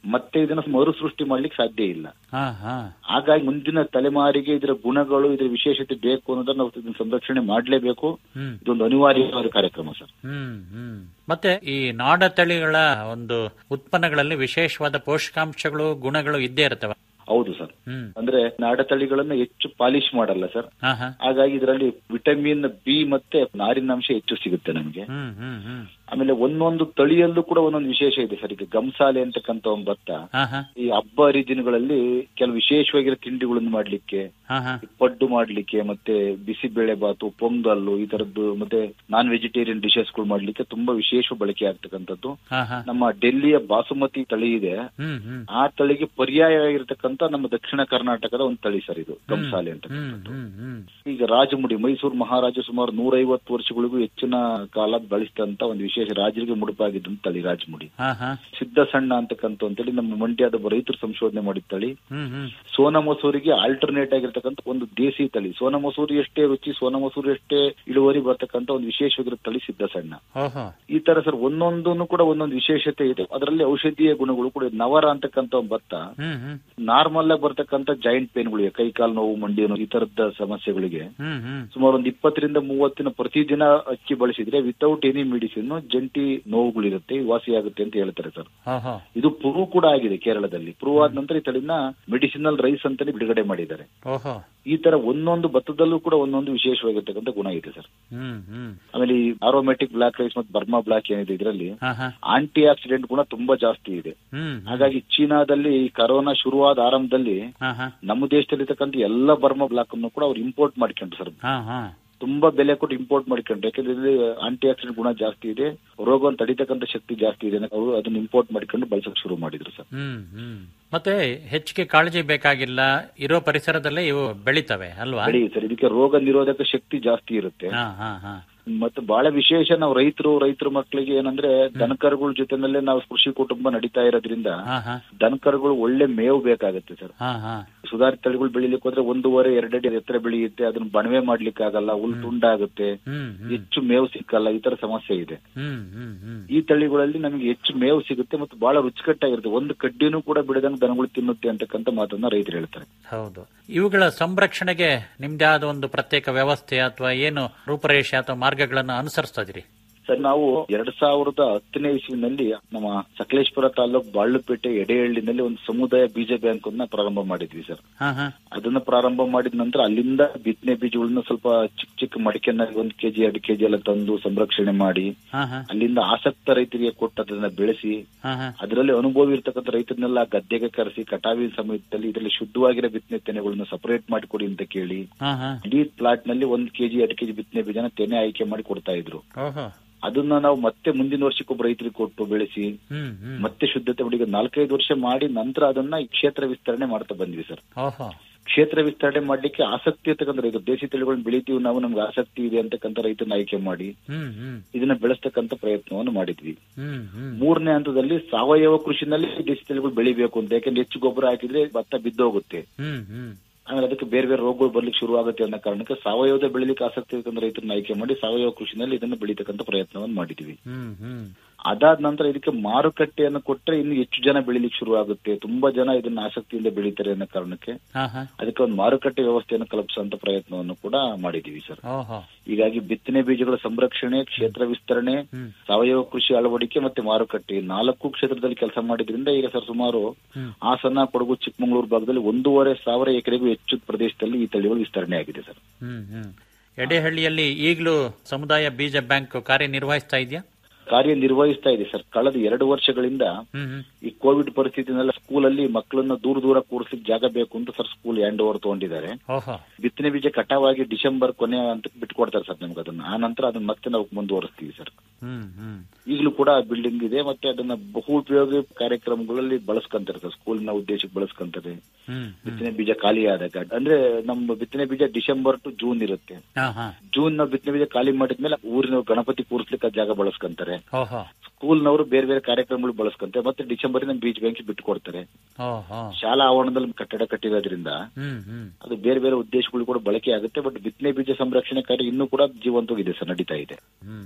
ಮತ್ತೆ ಇದನ್ನ ಮರುಸೃಷ್ಟಿ ಮಾಡ್ಲಿಕ್ಕೆ ಸಾಧ್ಯ ಇಲ್ಲ ಹಾ ಹಾ ಹಾಗಾಗಿ ಮುಂದಿನ ತಲೆಮಾರಿಗೆ ಇದರ ಗುಣಗಳು ಇದರ ವಿಶೇಷತೆ ಬೇಕು ಅನ್ನೋದನ್ನ ನಾವು ಇದನ್ನ ಸಂರಕ್ಷಣೆ ಮಾಡಲೇಬೇಕು ಹ್ಮ್ ಇದೊಂದು ಅನಿವಾರ್ಯವಾದ ಕಾರ್ಯಕ್ರಮ ಸರ್ ಹ್ಮ್ ಹ್ಮ್ ಮತ್ತೆ ಈ ನಾಡ ತಳಿಗಳ ಒಂದು ಉತ್ಪನ್ನಗಳಲ್ಲಿ ವಿಶೇಷವಾದ ಪೋಷಕಾಂಶಗಳು ಗುಣಗಳು ಇದ್ದೇ ಇರ್ತವೆ ಹೌದು ಸರ್ ಹ್ಮ್ ಅಂದ್ರೆ ನಾಡತಳಿಗಳನ್ನ ಹೆಚ್ಚು ಪಾಲಿಶ್ ಮಾಡಲ್ಲ ಸರ್ ಹಾ ಹಾ ಹಾಗಾಗಿ ಇದರಲ್ಲಿ ವಿಟಮಿನ್ ಬಿ ಮತ್ತೆ ನಾರಿನಾಂಶ ಹೆಚ್ಚು ಸಿಗುತ್ತೆ ನಮಗೆ ಹ್ಮ್ ಹ್ಮ್ ಹ್ಮ್ ಆಮೇಲೆ ಒಂದೊಂದು ತಳಿಯಲ್ಲೂ ಕೂಡ ಒಂದೊಂದು ವಿಶೇಷ ಇದೆ ಸರ್ ಈಗ ಗಂಸಾಲೆ ಅಂತಕ್ಕಂಥ ಒಂದು ಭತ್ತ ಹಾ ಹಾ ಈ ಹಬ್ಬ ಹರಿದಿನಗಳಲ್ಲಿ ಕೆಲವು ವಿಶೇಷವಾಗಿರೋ ತಿಂಡಿಗಳನ್ನು ಮಾಡ್ಲಿಕ್ಕೆ ಹಾ ಹಾ ಈ ಪಡ್ಡು ಮಾಡ್ಲಿಕ್ಕೆ ಮತ್ತೆ ಬಿಸಿಬೇಳೆ ಬಾತು ಪೊಂಗಲ್ಲು ಈ ತರದ್ದು ಮತ್ತೆ ನಾನ್ ವೆಜಿಟೇರಿಯನ್ ಡಿಶಸ್ ಗಳು ಮಾಡ್ಲಿಕ್ಕೆ ತುಂಬಾ ವಿಶೇಷ ಬಳಕೆ ಆಗ್ತಕ್ಕಂಥದ್ದು ಹಾ ಹಾ ನಮ್ಮ ಡೆಲ್ಲಿಯ ಬಾಸುಮತಿ ತಳಿ ಇದೆ ಹ್ಮ್ ಹ್ಮ್ ಆ ತಳಿಗೆ ಪರ್ಯಾಯವಾಗಿರ್ತಕ್ಕಂಥ ನಮ್ಮ ದಕ್ಷಿಣ ಕರ್ನಾಟಕದ ಒಂದು ತಳಿ ಸರ್ ಇದು ಗಂಸಾಲೆ ಅಂತ ಹ್ಮ್ ಹ್ಮ್ ಹ್ಮ್ ಈಗ ರಾಜಮುಡಿ ಮೈಸೂರು ಮಹಾರಾಜ ಸುಮಾರು ನೂರೈವತ್ತು ವರ್ಷಗಳಿಗೂ ಹೆಚ್ಚಿನ ಕಾಲ ಬಳಸಿದಂತ ಒಂದು ವಿಶೇಷ ರಾಜರಿಗೆ ಮುಡುಪಾಗಿದ್ದಂತ ತಳಿ ರಾಜಮುಡಿ ಹಾ ಹಾ ಸಿದ್ಧ ಸಣ್ಣ ಅಂತಕ್ಕಂಥ ಅಂತೇಳಿ ನಮ್ಮ ಮಂಡ್ಯದ ರೈತರು ಸಂಶೋಧನೆ ಮಾಡಿದ ತಳಿ ಹ್ಮ್ ಹ್ಮ್ ಸೋನಾ ಮಸೂರಿಗೆ ಆಲ್ಟರ್ನೇಟ್ ಆಗಿರ್ತಕ್ಕಂಥ ಒಂದು ದೇಸಿ ತಳಿ ಸೋನಾ ಮಸೂರಿ ಎಷ್ಟೇ ರುಚಿ ಸೋನಾ ಮಸೂರಿ ಎಷ್ಟೇ ಇಳುವರಿ ಬರ್ತಕ್ಕಂಥ ಒಂದು ವಿಶೇಷವಾಗಿರೋ ತಳಿ ಸಿದ್ಧ ಸಣ್ಣ ಓಹೋ ಈ ತರ ಸರ್ ಒಂದೊಂದನ್ನು ಕೂಡ ಒಂದೊಂದು ವಿಶೇಷತೆ ಇದೆ ಅದರಲ್ಲಿ ಔಷಧೀಯ ಗುಣಗಳು ಕೂಡ ಇದೆ. ನವರ ಅಂತಕ್ಕಂಥ ಒಂದು ಭತ್ತ ಹ್ಮ್ ಹ್ಮ್ ನಾರ್ಮಲ್ ಆಗಿ ಬರ್ತಕ್ಕಂಥ ಜಾಯಿಂಟ್ ಪೇನ್ಗಳಿಗೆ ಕೈ ಕಾಲು ನೋವು ಮಂಡಿ ನೋವು ಈ ತರದ ಸಮಸ್ಯೆಗಳಿಗೆ ಹ್ಮ್ ಹ್ಮ್ ಸುಮಾರು ಒಂದು ಇಪ್ಪತ್ತರಿಂದ ಮೂವತ್ತಿನ ಪ್ರತಿದಿನ ಅಕ್ಕಿ ಬಳಸಿದ್ರೆ ವಿತೌಟ್ ಎನಿ ಮೆಡಿಸಿನ್ ಜಂಟಿ ನೋವುಗಳಿರುತ್ತೆ ವಾಸಿಯಾಗುತ್ತೆ ಅಂತ ಹೇಳ್ತಾರೆ ಸರ್ ಓಹೋ ಇದು ಪ್ರೂವ್ ಕೂಡ ಆಗಿದೆ ಕೇರಳದಲ್ಲಿ ಪ್ರೂವ್ ಆದ ನಂತರ ಈ ತಳಿನ ಮೆಡಿಸಿನಲ್ ರೈಸ್ ಅಂತಾನೆ ಬಿಡುಗಡೆ ಮಾಡಿದ್ದಾರೆ ಓಹೋ ಈ ತರ ಒಂದೊಂದು ಭತ್ತದಲ್ಲೂ ಕೂಡ ಒಂದೊಂದು ವಿಶೇಷವಾಗಿರ್ತಕ್ಕಂಥ ಗುಣ ಇದೆ ಸರ್ ಹ್ಮ್ ಹ್ಮ್ ಆಮೇಲೆ ಈ ಆರೋಮ್ಯಾಟಿಕ್ ಬ್ಲಾಕ್ ರೈಸ್ ಮತ್ತು ಬರ್ಮಾ ಬ್ಲಾಕ್ ಏನಿದೆ ಇದರಲ್ಲಿ ಹಾ ಹಾ ಆಂಟಿ ಆಕ್ಸಿಡೆಂಟ್ ಗುಣ ತುಂಬಾ ಜಾಸ್ತಿ ಇದೆ ಹ್ಮ್ ಹಾಗಾಗಿ ಚೀನಾದಲ್ಲಿ ಈ ಕರೋನಾ ಶುರುವಾದ ಆರಂಭದಲ್ಲಿ ಹಾ ಹಾ ನಮ್ಮ ದೇಶದಲ್ಲಿರ್ತಕ್ಕಂಥ ಎಲ್ಲ ಬರ್ಮಾ ಬ್ಲಾಕ್ ಅನ್ನು ಕೂಡ ಅವ್ರು ಇಂಪೋರ್ಟ್ ಮಾಡ್ಕೊಂಡ್ರು ಸರ್ ಹಾ ಹಾ ತುಂಬಾ ಬೆಲೆ ಕೊಟ್ಟು ಇಂಪೋರ್ಟ್ ಮಾಡ್ಕೊಂಡ್ರು ಯಾಕಂದ್ರೆ ಇದರಲ್ಲಿ ಆಂಟಿ ಆಕ್ಸಿಡೆಂಟ್ ಗುಣ ಜಾಸ್ತಿ ಇದೆ ರೋಗವನ್ನು ತಡಿತಕ್ಕಂಥ ಶಕ್ತಿ ಜಾಸ್ತಿ ಇದೆ ಅಂತ ಅವರು ಅದನ್ನ ಇಂಪೋರ್ಟ್ ಮಾಡ್ಕೊಂಡು ಬಳಸಕ್ ಶುರು ಮಾಡಿದ್ರು ಸರ್ ಹ್ಮ್ ಹ್ಮ್ ಮತ್ತೆ ಹೆಚ್ಚಿಗೆ ಕಾಳಜಿ ಬೇಕಾಗಿಲ್ಲ ಇರೋ ಪರಿಸರದಲ್ಲೇ ಇವು ಬೆಳಿತವೆ ಅಲ್ವಾ ಬೆಳಿ ಸರ್ ಇದಕ್ಕೆ ರೋಗ ನಿರೋಧಕ ಶಕ್ತಿ ಜಾಸ್ತಿ ಇರುತ್ತೆ ಹಾ ಹಾ ಹಾ ಮತ್ತೆ ಬಹಳ ವಿಶೇಷ ನಾವು ರೈತರು ರೈತರ ಮಕ್ಕಳಿಗೆ ಏನಂದ್ರೆ ದನಕರುಗಳ ಜೊತೆನಲ್ಲೇ ನಾವು ಕೃಷಿ ಕುಟುಂಬ ನಡೀತಾ ಇರೋದ್ರಿಂದ ಹಾ ಹಾ ದನಕರುಗಳು ಒಳ್ಳೆ ಮೇವು ಬೇಕಾಗುತ್ತೆ ಸರ್ ಹಾ ಹಾ ಸುಧಾರಿತ ತಳಿಗಳು ಬೆಳಿಲಿಕ್ಕೆ ಹೋದ್ರೆ ಒಂದೂವರೆ ಎರಡಡಿ ಎತ್ತರ ಬೆಳೆಯುತ್ತೆ ಅದನ್ನ ಬಣವೆ ಮಾಡ್ಲಿಕ್ಕೆ ಆಗಲ್ಲ ಹುಲ್ ತುಂಡಾಗುತ್ತೆ ಹ್ಮ್ ಹ್ಮ್ ಹೆಚ್ಚು ಮೇವು ಸಿಕ್ಕಲ್ಲ ಈ ತರ ಸಮಸ್ಯೆ ಇದೆ ಹ್ಮ್ ಹ್ಮ್ ಹ್ಮ್ ಈ ತಳಿಗಳಲ್ಲಿ ನಮಗೆ ಹೆಚ್ಚು ಮೇವು ಸಿಗುತ್ತೆ ಮತ್ತು ಬಹಳ ರುಚಿಕಟ್ಟಾಗಿರುತ್ತೆ ಒಂದು ಕಡ್ಡಿನೂ ಕೂಡ ಬಿಡದಂಗೆ ದನಗಳು ತಿನ್ನುತ್ತೆ ಅಂತಕ್ಕಂಥ ಮಾತನ್ನ ರೈತರು ಹೇಳ್ತಾರೆ ಹೌದು ಇವುಗಳ ಸಂರಕ್ಷಣೆಗೆ ನಿಮ್ದೇ ಆದ ಒಂದು ಪ್ರತ್ಯೇಕ ವ್ಯವಸ್ಥೆ ಅಥವಾ ಏನು ರೂಪರೇಷೆ ಅಥವಾ ಮಾರ್ಗಗಳನ್ನು ಅನುಸರಿಸ್ತಾ ಇದೀರಿ ಸರ್ ನಾವು ಎರಡ್ ಸಾವಿರದ ಹತ್ತನೇ ಇಸ್ವಿನಲ್ಲಿ ನಮ್ಮ ಸಕಲೇಶ್ಪುರ ತಾಲೂಕ್ ಬಾಳುಪೇಟೆ ಎಡೆಹಳ್ಳಿನಲ್ಲಿ ಒಂದು ಸಮುದಾಯ ಬೀಜ ಬ್ಯಾಂಕ್ ಅನ್ನ ಪ್ರಾರಂಭ ಮಾಡಿದ್ವಿ ಸರ್ ಹಾ ಹಾ ಅದನ್ನ ಪ್ರಾರಂಭ ಮಾಡಿದ ನಂತರ ಅಲ್ಲಿಂದ ಬಿತ್ತನೆ ಬೀಜಗಳನ್ನ ಸ್ವಲ್ಪ ಚಿಕ್ಕ ಚಿಕ್ಕ ಮಡಿಕೆನಲ್ಲಿ ಒಂದ್ ಕೆಜಿ ಎರಡು ಕೆಜಿ ಎಲ್ಲ ತಂದು ಸಂರಕ್ಷಣೆ ಮಾಡಿ ಹಾ ಹಾ ಅಲ್ಲಿಂದ ಆಸಕ್ತ ರೈತರಿಗೆ ಕೊಟ್ಟು ಅದನ್ನ ಬೆಳೆಸಿ ಹಾ ಹಾ ಅದರಲ್ಲಿ ಅನುಭವ ಇರ್ತಕ್ಕಂಥ ರೈತರನ್ನೆಲ್ಲ ಗದ್ದೆಗೆ ಕರೆಸಿ ಕಟಾವಿನ ಸಮಯದಲ್ಲಿ ಇದರಲ್ಲಿ ಶುದ್ಧವಾಗಿರೋ ಬಿತ್ತನೆ ತೆನೆಗಳನ್ನ ಸಪರೇಟ್ ಮಾಡಿಕೊಡಿ ಅಂತ ಕೇಳಿ ಹಾ ಹಾ ಇಡೀ ಪ್ಲಾಟ್ ನಲ್ಲಿ ಒಂದ್ ಕೆಜಿ ಎರಡು ಕೆಜಿ ಬಿತ್ತನೆ ಬೀಜನ ತೆನೆ ಆಯ್ಕೆ ಮಾಡಿ ಕೊಡ್ತಾ ಇದ್ರು ಓಹೋ ಅದನ್ನ ನಾವು ಮತ್ತೆ ಮುಂದಿನ ವರ್ಷಕ್ಕೆ ಒಬ್ಬ ರೈತರಿಗೆ ಕೊಟ್ಟು ಬೆಳೆಸಿ ಹ್ಮ್ ಹ್ಮ್ ಮತ್ತೆ ಶುದ್ಧತೆ ಮಾಡಿ ಈಗ ನಾಲ್ಕೈದು ವರ್ಷ ಮಾಡಿ ನಂತರ ಅದನ್ನ ಈ ಕ್ಷೇತ್ರ ವಿಸ್ತರಣೆ ಮಾಡ್ತಾ ಬಂದ್ವಿ ಸರ್ ಓಹೋ ಕ್ಷೇತ್ರ ವಿಸ್ತರಣೆ ಮಾಡ್ಲಿಕ್ಕೆ ಆಸಕ್ತಿ ಇರ್ತಕ್ಕಂಥ ರೈತರು ದೇಸಿ ತಳಿಗಳನ್ನ ಬೆಳಿತೀವಿ ನಾವು ನಮ್ಗೆ ಆಸಕ್ತಿ ಇದೆ ಅಂತಕ್ಕಂಥ ರೈತನ ಆಯ್ಕೆ ಮಾಡಿ ಹ್ಮ್ ಹ್ಮ್ ಇದನ್ನ ಬೆಳೆಸ್ತಕ್ಕಂಥ ಪ್ರಯತ್ನವನ್ನು ಮಾಡಿದ್ವಿ ಹ್ಮ್ ಹ್ಮ್ ಮೂರನೇ ಹಂತದಲ್ಲಿ ಸಾವಯವ ಕೃಷಿನಲ್ಲಿ ದೇಸಿ ತಳಿಗಳು ಬೆಳಿಬೇಕು ಅಂತ ಯಾಕಂದ್ರೆ ಹೆಚ್ಚು ಗೊಬ್ಬರ ಹಾಕಿದ್ರೆ ಭತ್ತ ಬಿದ್ದೋಗುತ್ತೆ ಹ್ಮ್ ಹ್ಮ್ ಆಮೇಲೆ ಅದಕ್ಕೆ ಬೇರೆ ಬೇರೆ ರೋಗಗಳು ಬರ್ಲಿಕ್ಕೆ ಶುರು ಆಗುತ್ತೆ ಅನ್ನೋ ಕಾರಣಕ್ಕೆ ಸಾವಯವದ ಬೆಳಿಲಿಕ್ಕೆ ಆಸಕ್ತಿ ಇರ್ತಕ್ಕಂಥ ರೈತರನ್ನ ಆಯ್ಕೆ ಮಾಡಿ ಸಾವಯವ ಕೃಷಿನಲ್ಲಿ ಇದನ್ನು ಬೆಳೀತಕ್ಕಂಥ ಪ್ರಯತ್ನವನ್ನು ಮಾಡಿದ್ವಿ ಹ್ಮ್ ಹ್ಮ್ ಅದಾದ ನಂತರ ಇದಕ್ಕೆ ಮಾರುಕಟ್ಟೆಯನ್ನು ಕೊಟ್ರೆ ಇನ್ನು ಹೆಚ್ಚು ಜನ ಬೆಳಿಲಿಕ್ಕೆ ಶುರು ಆಗುತ್ತೆ ತುಂಬಾ ಜನ ಇದನ್ನ ಆಸಕ್ತಿಯಿಂದ ಬೆಳೀತಾರೆ ಅನ್ನೋ ಕಾರಣಕ್ಕೆ ಹಾ ಹಾ ಅದಕ್ಕೆ ಒಂದು ಮಾರುಕಟ್ಟೆ ವ್ಯವಸ್ಥೆಯನ್ನು ಕಲ್ಪಿಸುವಂತ ಪ್ರಯತ್ನವನ್ನು ಕೂಡ ಮಾಡಿದೀವಿ ಸರ್ ಓಹೋ ಹೀಗಾಗಿ ಬಿತ್ತನೆ ಬೀಜಗಳ ಸಂರಕ್ಷಣೆ ಕ್ಷೇತ್ರ ವಿಸ್ತರಣೆ ಹ್ಮ್. ಸಾವಯವ ಕೃಷಿ ಅಳವಡಿಕೆ ಮತ್ತೆ ಮಾರುಕಟ್ಟೆ ಈ ನಾಲ್ಕು ಕ್ಷೇತ್ರದಲ್ಲಿ ಕೆಲಸ ಮಾಡಿದ್ರಿಂದ ಈಗ ಸರ್ ಸುಮಾರು ಹ್ಮ್. ಹಾಸನ ಕೊಡಗು ಚಿಕ್ಕಮಗಳೂರು ಭಾಗದಲ್ಲಿ ಒಂದೂವರೆ ಸಾವಿರ ಎಕರೆಗೂ ಹೆಚ್ಚು ಪ್ರದೇಶದಲ್ಲಿ ಈ ತಳಿಗಳು ವಿಸ್ತರಣೆ ಆಗಿದೆ ಸರ್ ಹ್ಮ್ ಹ್ಮ್ ಎಡೆಹಳ್ಳಿಯಲ್ಲಿ ಈಗಲೂ ಸಮುದಾಯ ಬೀಜ ಬ್ಯಾಂಕ್ ಕಾರ್ಯನಿರ್ವಹಿಸ್ತಾ ಇದೆಯಾ ಕಾರ್ಯನಿರ್ವಹಿಸ್ತಾ ಇದೆ ಸರ್ ಕಳೆದ ಎರಡು ವರ್ಷಗಳಿಂದ ಹ್ಮ್ ಹ್ಮ್ ಈ ಕೋವಿಡ್ ಪರಿಸ್ಥಿತಿನೆಲ್ಲ ಸ್ಕೂಲಲ್ಲಿ ಮಕ್ಕಳನ್ನ ದೂರ ದೂರ ಕೂರಿಸ್ಲಿಕ್ಕೆ ಜಾಗ ಬೇಕು ಅಂತ ಸರ್ ಸ್ಕೂಲ್ ಹ್ಯಾಂಡ್ ಓವರ್ ತಗೊಂಡಿದ್ದಾರೆ ಓಹೋ ಬಿತ್ತನೆ ಬೀಜ ಕಟಾವಾಗಿ ಡಿಸೆಂಬರ್ ಕೊನೆ ಅಂತ ಬಿಟ್ಕೊಡ್ತಾರೆ ಸರ್ ನಮ್ಗೆ ಅದನ್ನ ಆ ನಂತರ ಅದನ್ನ ಮತ್ತೆ ನಾವು ಮುಂದುವರಿಸ್ತೀವಿ ಸರ್ ಹ್ಮ್ ಹ್ಮ್ ಈಗಲೂ ಕೂಡ ಬಿಲ್ಡಿಂಗ್ ಇದೆ ಮತ್ತೆ ಅದನ್ನ ಬಹು ಉಪಯೋಗಿ ಕಾರ್ಯಕ್ರಮಗಳಲ್ಲಿ ಬಳಸ್ಕೊಂತಾರೆ ಸರ್ ಸ್ಕೂಲ್ನ ಉದ್ದೇಶಕ್ಕೆ ಬಳಸ್ಕೊಂತಾರೆ ಹ್ಮ್ ಬಿತ್ತನೆ ಬೀಜ ಖಾಲಿ ಆದಾಗ ಅಂದ್ರೆ ನಮ್ಮ ಬಿತ್ತನೆ ಬೀಜ ಡಿಸೆಂಬರ್ ಟು ಜೂನ್ ಇರುತ್ತೆ ಹಾ ಹಾ ಜೂನ್ ನಾವು ಬಿತ್ತನೆ ಬೀಜ ಖಾಲಿ ಮಾಡಿದ್ಮೇಲೆ ಊರಿನ ಗಣಪತಿ ಕೂರಿಸ್ಲಿಕ್ಕೆ ಆ ಜಾಗ ಬಳಸ್ಕೊಂತಾರೆ ಓಹೋ ಸ್ಕೂಲ್ನವರು ಬೇರೆ ಬೇರೆ ಕಾರ್ಯಕ್ರಮಗಳು ಬಳಸ್ಕೊಂತಾರೆ ಮತ್ತೆ ಡಿಸೆಂಬರ್ ನಮ್ಮ ಬೀಜ ಬ್ಯಾಂಕ್ ಬಿಟ್ಟು ಕೊಡ್ತಾರೆ ಓಹೋ ಶಾಲಾ ಆವರಣದಲ್ಲಿ ಕಟ್ಟಡ ಕಟ್ಟಿರೋದ್ರಿಂದ ಹ್ಮ್ ಹ್ಮ್ ಅದು ಬೇರೆ ಬೇರೆ ಉದ್ದೇಶಗಳು ಕೂಡ ಬಳಕೆ ಆಗುತ್ತೆ ಬಟ್ ಬಿತ್ತನೆ ಬೀಜ ಸಂರಕ್ಷಣೆ ಕಾರ್ಯ ಇನ್ನೂ ಕೂಡ ಜೀವಂತವಾಗಿದೆ ಸರ್ ನಡೀತಾ ಇದೆ ಹ್ಮ್ ಹ್ಮ್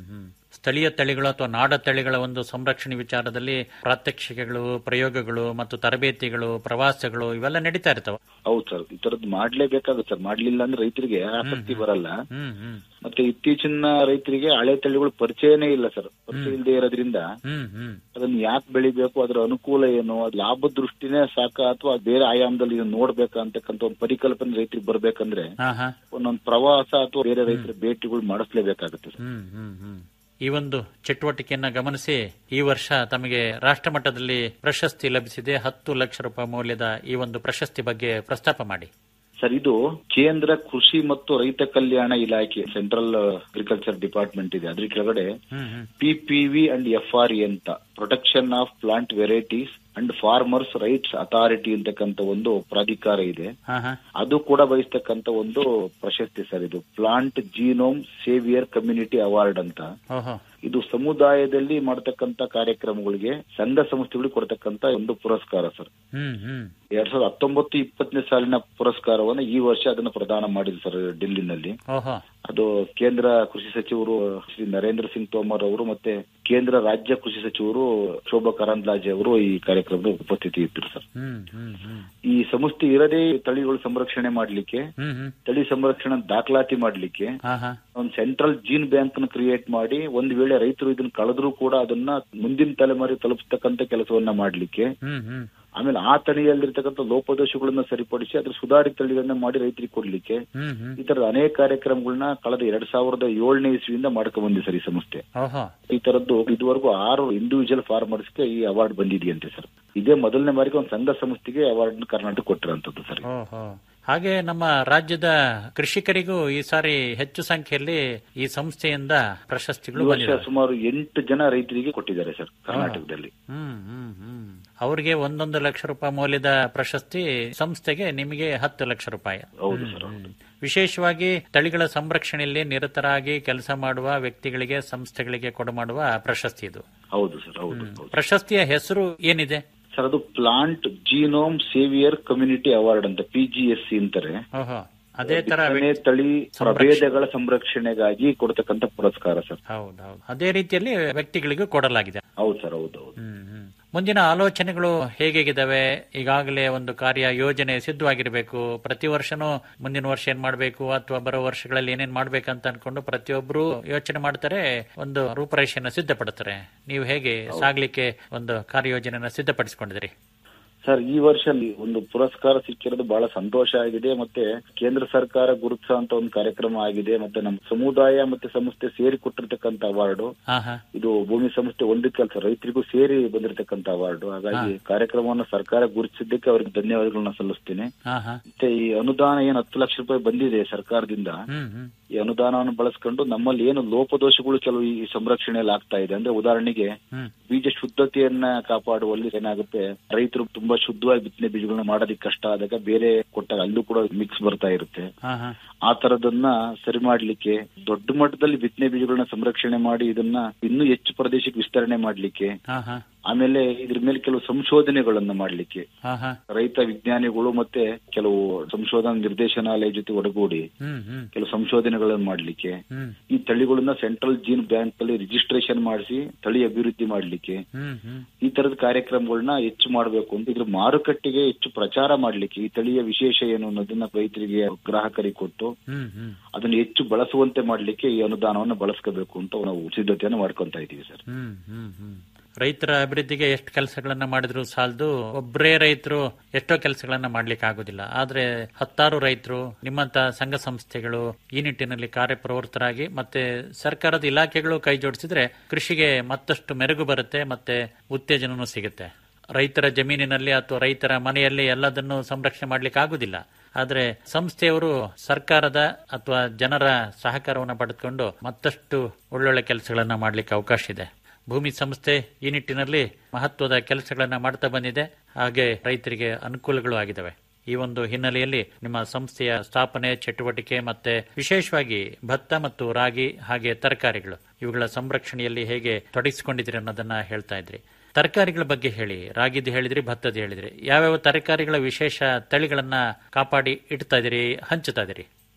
ಸ್ಥಳೀಯ ತಳಿಗಳು ಅಥವಾ ನಾಡ ತಳಿಗಳ ಒಂದು ಸಂರಕ್ಷಣೆ ವಿಚಾರದಲ್ಲಿ ಪ್ರಾತ್ಯಕ್ಷಿಕೆಗಳು ಪ್ರಯೋಗಗಳು ಮತ್ತು ತರಬೇತಿಗಳು ಪ್ರವಾಸಗಳು ಇವೆಲ್ಲ ನಡೀತಾ ಇರ್ತವೆ ಹೌದು ಸರ್ ಈ ತರದ್ ಮಾಡ್ಲೇಬೇಕಾಗುತ್ತೆ ಸರ್ ಮಾಡ್ಲಿಲ್ಲ ಅಂದ್ರೆ ರೈತರಿಗೆ ಆಸಕ್ತಿ ಬರಲ್ಲ ಹ್ಮ್ ಹ್ಮ್ ಮತ್ತೆ ಇತ್ತೀಚಿನ ರೈತರಿಗೆ ಹಳೆ ತಳಿಗಳು ಪರಿಚಯನೇ ಇಲ್ಲ ಸರ್ ಪರಿಚಯ ಇಲ್ಲದೆ ಇರೋದ್ರಿಂದ ಹ್ಮ್ ಹ್ಮ್ ಅದನ್ನ ಯಾಕೆ ಬೆಳಿಬೇಕು ಅದರ ಅನುಕೂಲ ಏನು ಅದ್ ಲಾಭ ದೃಷ್ಟಿನೇ ಸಾಕ ಅಥವಾ ಬೇರೆ ಆಯಾಮದಲ್ಲಿ ಇದನ್ನ ನೋಡ್ಬೇಕಾ ಅಂತಕ್ಕಂಥ ಒಂದು ಪರಿಕಲ್ಪನೆ ರೈತರಿಗೆ ಬರ್ಬೇಕಂದ್ರೆ ಹಾ ಹಾ ಒಂದೊಂದು ಪ್ರವಾಸ ಅಥವಾ ಬೇರೆ ರೈತರ ಭೇಟಿಗಳು ಮಾಡಿಸ್ಲೇಬೇಕಾಗುತ್ತೆ ಸರ್ ಹ್ಮ್ ಹ್ಮ್ ಹ್ಮ್ ಈ ಒಂದು ಚಟುವಟಿಕೆಯನ್ನ ಗಮನಿಸಿ ಈ ವರ್ಷ ತಮಗೆ ರಾಷ್ಟ್ರ ಮಟ್ಟದಲ್ಲಿ ಪ್ರಶಸ್ತಿ ಲಭಿಸಿದೆ ಹತ್ತು ಲಕ್ಷ ರೂಪಾಯಿ ಮೌಲ್ಯದ ಈ ಒಂದು ಪ್ರಶಸ್ತಿ ಬಗ್ಗೆ ಪ್ರಸ್ತಾಪ ಮಾಡಿ ಸರ್ ಇದು ಕೇಂದ್ರ ಕೃಷಿ ಮತ್ತು ರೈತ ಕಲ್ಯಾಣ ಇಲಾಖೆ ಸೆಂಟ್ರಲ್ ಅಗ್ರಿಕಲ್ಚರ್ ಡಿಪಾರ್ಟ್ಮೆಂಟ್ ಇದೆ ಅದ್ರ ಕೆಳಗಡೆ ಹ್ಮ್ ಹ್ಮ್ ಪಿಪಿವಿ ಅಂಡ್ ಎಫ್ ಆರ್ ಅಂತ protection of plant varieties and farmers rights authority ಅಂತಕ್ಕಂಥ ಒಂದು ಪ್ರಾಧಿಕಾರ ಇದೆ ಹಾ ಹಾ ಅದು ಕೂಡ ವಹಿಸ್ತಕ್ಕಂಥ ಒಂದು ಪ್ರಶಸ್ತಿ ಸರ್ ಇದು plant genome saviour community award ಅಂತ ಓಹೋ ಇದು ಸಮುದಾಯದಲ್ಲಿ ಮಾಡತಕ್ಕಂತ ಕಾರ್ಯಕ್ರಮಗಳಿಗೆ ಸಂಘ ಸಂಸ್ಥೆಗಳಿಗೆ ಕೊಡ್ತಕ್ಕಂತ ಒಂದು ಪುರಸ್ಕಾರ ಸರ್ ಹ್ಮ್ ಹ್ಮ್ ಎರಡ್ ಸಾವಿರದ ಹತ್ತೊಂಬತ್ತು ಇಪ್ಪತ್ತನೇ ಸಾಲಿನ ಪುರಸ್ಕಾರವನ್ನು ಈ ವರ್ಷ ಅದನ್ನು ಪ್ರದಾನ ಮಾಡಿದ್ರು ಸರ್ ಡೆಲ್ಲಿನಲ್ಲಿ ಓಹೋ ಅದು ಕೇಂದ್ರ ಕೃಷಿ ಸಚಿವರು ಶ್ರೀ ನರೇಂದ್ರ ಸಿಂಗ್ ತೋಮರ್ ಅವರು ಮತ್ತೆ ಕೇಂದ್ರ ರಾಜ್ಯ ಕೃಷಿ ಸಚಿವರು ಶೋಭಾ ಕರಂದ್ಲಾಜೆ ಅವರು ಈ ಕಾರ್ಯಕ್ರಮದ ಉಪಸ್ಥಿತಿ ಇದ್ರು ಸರ್ ಹ್ಮ್ ಹ್ಮ್ ಹ್ಮ್ ಈ ಸಂಸ್ಥೆ ಇರದೇ ತಳಿಗಳು ಸಂರಕ್ಷಣೆ ಮಾಡ್ಲಿಕ್ಕೆ ಹ್ಮ್ ಹ್ಮ್ ತಳಿ ಸಂರಕ್ಷಣೆ ದಾಖಲಾತಿ ಮಾಡ್ಲಿಕ್ಕೆ ಹಾ ಹಾ ಒಂದು ಸೆಂಟ್ರಲ್ ಜೀನ್ ಬ್ಯಾಂಕ್ ನ ಕ್ರಿಯೇಟ್ ಮಾಡಿ ಒಂದ್ ವೇಳೆ ರೈತರು ಇದನ್ನ ಕಳೆದ್ರೂ ಕೂಡ ಅದನ್ನ ಮುಂದಿನ ತಲೆಮಾರಿಗೆ ತಲುಪಿಸ್ತಕ್ಕಂತ ಕೆಲಸವನ್ನ ಮಾಡ್ಲಿಕ್ಕೆ ಹ್ಮ್ ಹ್ಮ್ ಆಮೇಲೆ ಆ ತಳಿಯಲ್ಲಿರ್ತಕ್ಕಂಥ ಲೋಪದೋಷಗಳನ್ನ ಸರಿಪಡಿಸಿ ಅದ್ರ ಸುಧಾರಿತ ತಳಿಗಳನ್ನ ಮಾಡಿ ರೈತರಿಗೆ ಕೊಡ್ಲಿಕ್ಕೆ ಹ್ಮ್ ಹ್ಮ್ ಈ ತರದ ಅನೇಕ ಕಾರ್ಯಕ್ರಮಗಳನ್ನ ಕಳೆದ ಎರಡ್ ಸಾವಿರದ ಏಳನೇ ಇಸ್ವಿಯಿಂದ ಮಾಡ್ಕೊಂಡ್ ಬಂದಿದೆ ಸರ್ ಈ ಸಂಸ್ಥೆ ಓಹೋ ಈ ತರದ್ದು ಇದುವರೆಗೂ ಆರು ಇಂಡಿವಿಜುವಲ್ ಫಾರ್ಮರ್ಸ್ಗೆ ಈ ಅವಾರ್ಡ್ ಬಂದಿದೆಯಂತೆ ಸರ್ ಇದೇ ಮೊದಲನೇ ಬಾರಿಗೆ ಒಂದು ಸಂಘ ಸಂಸ್ಥೆಗೆ ಅವಾರ್ಡ್ ಕರ್ನಾಟಕ ಕೊಟ್ಟಿರೋಂಥದ್ದು ಸರ್ ಓಹೋ ಹಾಗೆ ನಮ್ಮ ರಾಜ್ಯದ ಕೃಷಿಕರಿಗೂ ಈ ಸಾರಿ ಹೆಚ್ಚು ಸಂಖ್ಯೆಯಲ್ಲಿ ಈ ಸಂಸ್ಥೆಯಿಂದ ಪ್ರಶಸ್ತಿಗಳು ಈ ವರ್ಷ ಬಂದಿವೆ ಸುಮಾರು ಎಂಟು ಜನ ರೈತರಿಗೆ ಕೊಟ್ಟಿದ್ದಾರೆ ಸರ್ ಕರ್ನಾಟಕದಲ್ಲಿ ಹ್ಮ್ ಹ್ಮ್ ಹ್ಮ್ ಅವ್ರಿಗೆ ಒಂದೊಂದು ಲಕ್ಷ ರೂಪಾಯಿ ಮೌಲ್ಯದ ಪ್ರಶಸ್ತಿ ಸಂಸ್ಥೆಗೆ ನಿಮಗೆ ಹತ್ತು ಲಕ್ಷ ರೂಪಾಯಿ ಹೌದು ಸರ್ ಹೌದು ವಿಶೇಷವಾಗಿ ತಳಿಗಳ ಸಂರಕ್ಷಣೆಯಲ್ಲಿ ನಿರತರಾಗಿ ಕೆಲಸ ಮಾಡುವ ವ್ಯಕ್ತಿಗಳಿಗೆ ಸಂಸ್ಥೆಗಳಿಗೆ ಕೊಡಮಾಡುವ ಪ್ರಶಸ್ತಿ ಇದು ಹೌದು ಸರ್ ಹೌದು ಹೌದು ಪ್ರಶಸ್ತಿಯ ಹೆಸರು ಏನಿದೆ ಸರ್ ಅದು plant genome saviour community award ಅಂತ ಪಿ ಜಿ ಎಸ್ ಸಿ ಅಂತಾರೆ ಓಹೋ ಅದೇ ತರ ಬಿತ್ತನೆ ತಳಿ ಪ್ರಭೇದಗಳ ಸಂರಕ್ಷಣೆಗಾಗಿ ಕೊಡ್ತಕ್ಕಂತ ಪುರಸ್ಕಾರ ಸರ್ ಹೌದೌದು ಅದೇ ರೀತಿಯಲ್ಲಿ ವ್ಯಕ್ತಿಗಳಿಗೂ ಕೊಡಲಾಗಿದೆ ಹೌದು ಸರ್ ಹೌದು ಹೌದು ಹ್ಮ್ ಹ್ಮ್. ಮುಂದಿನ ಆಲೋಚನೆಗಳು ಹೇಗಿದ್ದಾವೆ ಈಗಾಗಲೇ ಒಂದು ಕಾರ್ಯ ಯೋಜನೆ ಸಿದ್ಧವಾಗಿರಬೇಕು ಪ್ರತಿ ವರ್ಷನೂ ಮುಂದಿನ ವರ್ಷ ಏನ್ ಮಾಡಬೇಕು ಅಥವಾ ಬರೋ ವರ್ಷಗಳಲ್ಲಿ ಏನೇನ್ ಮಾಡ್ಬೇಕಂತ ಅನ್ಕೊಂಡು ಪ್ರತಿಯೊಬ್ಬರು ಯೋಚನೆ ಮಾಡ್ತಾರೆ ಒಂದು ರೂಪರೇಷೆಯನ್ನು ಸಿದ್ಧಪಡ್ತಾರೆ ನೀವು ಹೇಗೆ ಸಾಗ್ಲಿಕ್ಕೆ ಒಂದು ಕಾರ್ಯಯೋಜನೆಯನ್ನ ಸಿದ್ಧಪಡಿಸಿಕೊಂಡಿದ್ರಿ ಸರ್ ಈ ವರ್ಷ ಒಂದು ಪುರಸ್ಕಾರ ಸಿಕ್ಕಿರೋದು ಬಹಳ ಸಂತೋಷ ಆಗಿದೆ ಮತ್ತೆ ಕೇಂದ್ರ ಸರ್ಕಾರ ಗುರುತಿಸುವಂತ ಒಂದು ಕಾರ್ಯಕ್ರಮ ಆಗಿದೆ ಮತ್ತೆ ನಮ್ಮ ಸಮುದಾಯ ಮತ್ತೆ ಸಂಸ್ಥೆ ಸೇರಿ ಕೊಟ್ಟಿರ್ತಕ್ಕಂತ ಅವಾರ್ಡು ಹಾ ಹಾ ಇದು ಭೂಮಿ ಸಂಸ್ಥೆ ಒಂದು ಕೆಲಸ ರೈತರಿಗೂ ಸೇರಿ ಬಂದಿರತಕ್ಕಂತ ಅವಾರ್ಡು ಹಾಗಾಗಿ ಕಾರ್ಯಕ್ರಮವನ್ನು ಸರ್ಕಾರ ಗುರುತಿಸಿದ್ದಕ್ಕೆ ಅವರಿಗೆ ಧನ್ಯವಾದಗಳನ್ನ ಸಲ್ಲಿಸ್ತೇನೆ ಹಾ ಹಾ ಮತ್ತೆ ಈ ಅನುದಾನ ಏನು ಹತ್ತು ಲಕ್ಷ ರೂಪಾಯಿ ಬಂದಿದೆ ಸರ್ಕಾರದಿಂದ ಹ್ಮ್ ಹ್ಮ್ ಈ ಅನುದಾನವನ್ನು ಬಳಸ್ಕೊಂಡು ನಮ್ಮಲ್ಲಿ ಏನು ಲೋಪದೋಷಗಳು ಕೆಲವು ಈ ಸಂರಕ್ಷಣೆಯಲ್ಲಿ ಆಗ್ತಾ ಇದೆ ಅಂದ್ರೆ ಉದಾಹರಣೆಗೆ ಹ್ಮ್ ಬೀಜ ಶುದ್ಧತೆಯನ್ನ ಕಾಪಾಡುವಲ್ಲಿ ಏನಾಗುತ್ತೆ ರೈತರು ತುಂಬಾ ಶುದ್ಧವಾಗಿ ಬಿತ್ತನೆ ಬೀಜಗಳನ್ನ ಮಾಡೋದಕ್ಕೆ ಕಷ್ಟ ಆದಾಗ ಬೇರೆ ಕೊಟ್ಟಾಗ ಅಲ್ಲೂ ಕೂಡ ಮಿಕ್ಸ್ ಬರ್ತಾ ಇರುತ್ತೆ ಹಾ ಹಾ ಆ ತರದನ್ನ ಸರಿ ಮಾಡ್ಲಿಕ್ಕೆ ದೊಡ್ಡ ಮಟ್ಟದಲ್ಲಿ ಬಿತ್ತನೆ ಬೀಜಗಳನ್ನ ಸಂರಕ್ಷಣೆ ಮಾಡಿ ಇದನ್ನ ಇನ್ನೂ ಹೆಚ್ಚು ಪ್ರದೇಶಕ್ಕೆ ವಿಸ್ತರಣೆ ಮಾಡ್ಲಿಕ್ಕೆ ಹಾ ಹಾ ಆಮೇಲೆ ಇದ್ರ ಮೇಲೆ ಕೆಲವು ಸಂಶೋಧನೆಗಳನ್ನ ಮಾಡ್ಲಿಕ್ಕೆ ಹಾ ಹಾ ರೈತ ವಿಜ್ಞಾನಿಗಳು ಮತ್ತೆ ಕೆಲವು ಸಂಶೋಧನಾ ನಿರ್ದೇಶನಾಲಯ ಜೊತೆ ಒಡಗೂಡಿ ಹ್ಮ್ ಹ್ಮ್ ಕೆಲವು ಸಂಶೋಧನೆಗಳನ್ನು ಮಾಡ್ಲಿಕ್ಕೆ ಹ್ಮ್ ಈ ತಳಿಗಳನ್ನ ಸೆಂಟ್ರಲ್ ಜೀನ್ ಬ್ಯಾಂಕ್ ಅಲ್ಲಿ ರಿಜಿಸ್ಟ್ರೇಷನ್ ಮಾಡಿಸಿ ತಳಿ ಅಭಿವೃದ್ಧಿ ಮಾಡ್ಲಿಕ್ಕೆ ಹ್ಮ್ ಹ್ಮ್ ಈ ತರದ ಕಾರ್ಯಕ್ರಮಗಳನ್ನ ಹೆಚ್ಚು ಮಾಡಬೇಕು ಅಂತ ಇದ್ರ ಮಾರುಕಟ್ಟೆಗೆ ಹೆಚ್ಚು ಪ್ರಚಾರ ಮಾಡ್ಲಿಕ್ಕೆ ಈ ತಳಿಯ ವಿಶೇಷ ಏನು ಅನ್ನೋದನ್ನ ರೈತರಿಗೆ ಗ್ರಾಹಕರಿಗೆ ಕೊಟ್ಟು ಹ್ಮ್ ಹ್ಮ್ ಅದನ್ನ ಹೆಚ್ಚು ಬಳಸುವಂತೆ ಮಾಡ್ಲಿಕ್ಕೆ ಈ ಅನುದಾನವನ್ನು ಬಳಸ್ಕೋಬೇಕು ಅಂತ ನಾವು ಸಿದ್ಧತೆಯನ್ನು ಮಾಡ್ಕೊಂತ ಇದೀವಿ ಸರ್ ಹ್ಮ್ ಹ್ಮ್ ಹ್ಮ್ ರೈತರ ಅಭಿವೃದ್ಧಿಗೆ ಎಷ್ಟು ಕೆಲಸಗಳನ್ನ ಮಾಡಿದ್ರು ಸಾಲದು ಒಬ್ಬರೇ ರೈತರು ಎಷ್ಟೋ ಕೆಲಸಗಳನ್ನ ಮಾಡ್ಲಿಕ್ಕೆ ಆಗುದಿಲ್ಲ ಆದ್ರೆ ಹತ್ತಾರು ರೈತರು ನಿಮ್ಮಂತ ಸಂಘ ಸಂಸ್ಥೆಗಳು ಈ ನಿಟ್ಟಿನಲ್ಲಿ ಕಾರ್ಯಪ್ರವೃತ್ತರಾಗಿ ಮತ್ತೆ ಸರ್ಕಾರದ ಇಲಾಖೆಗಳು ಕೈ ಜೋಡಿಸಿದ್ರೆ ಕೃಷಿಗೆ ಮತ್ತಷ್ಟು ಮೆರುಗು ಬರುತ್ತೆ ಮತ್ತೆ ಉತ್ತೇಜನನೂ ಸಿಗುತ್ತೆ ರೈತರ ಜಮೀನಿನಲ್ಲಿ ಅಥವಾ ರೈತರ ಮನೆಯಲ್ಲಿ ಎಲ್ಲದನ್ನು ಸಂರಕ್ಷಣೆ ಮಾಡ್ಲಿಕ್ಕೆ ಆಗುದಿಲ್ಲ ಆದ್ರೆ ಸಂಸ್ಥೆಯವರು ಸರ್ಕಾರದ ಅಥವಾ ಜನರ ಸಹಕಾರವನ್ನು ಪಡೆದುಕೊಂಡು ಮತ್ತಷ್ಟು ಒಳ್ಳೊಳ್ಳೆ ಕೆಲಸಗಳನ್ನ ಮಾಡ್ಲಿಕ್ಕೆ ಅವಕಾಶ ಇದೆ ಭೂಮಿ ಸಂಸ್ಥೆ ಈ ನಿಟ್ಟಿನಲ್ಲಿ ಮಹತ್ವದ ಕೆಲಸಗಳನ್ನ ಮಾಡ್ತಾ ಬಂದಿದೆ ಹಾಗೆ ರೈತರಿಗೆ ಅನುಕೂಲಗಳು ಆಗಿದ್ದಾವೆ ಈ ಒಂದು ಹಿನ್ನೆಲೆಯಲ್ಲಿ ನಿಮ್ಮ ಸಂಸ್ಥೆಯ ಸ್ಥಾಪನೆ ಚಟುವಟಿಕೆ ಮತ್ತೆ ವಿಶೇಷವಾಗಿ ಭತ್ತ ಮತ್ತು ರಾಗಿ ಹಾಗೆ ತರಕಾರಿಗಳು ಇವುಗಳ ಸಂರಕ್ಷಣೆಯಲ್ಲಿ ಹೇಗೆ ತೊಡಗಿಸಿಕೊಂಡಿದ್ರಿ ಅನ್ನೋದನ್ನ ಹೇಳ್ತಾ ಇದ್ರಿ ತರಕಾರಿಗಳ ಬಗ್ಗೆ ಹೇಳಿ ರಾಗಿದ್ದು ಹೇಳಿದ್ರಿ ಭತ್ತದ ಹೇಳಿದ್ರಿ ಯಾವ್ಯಾವ ತರಕಾರಿಗಳ ವಿಶೇಷ ತಳಿಗಳನ್ನ ಕಾಪಾಡಿ ಇಡ್ತಾ ಇದೀರಿ ಹಂಚುತ್ತಾ ಇದೀರಿ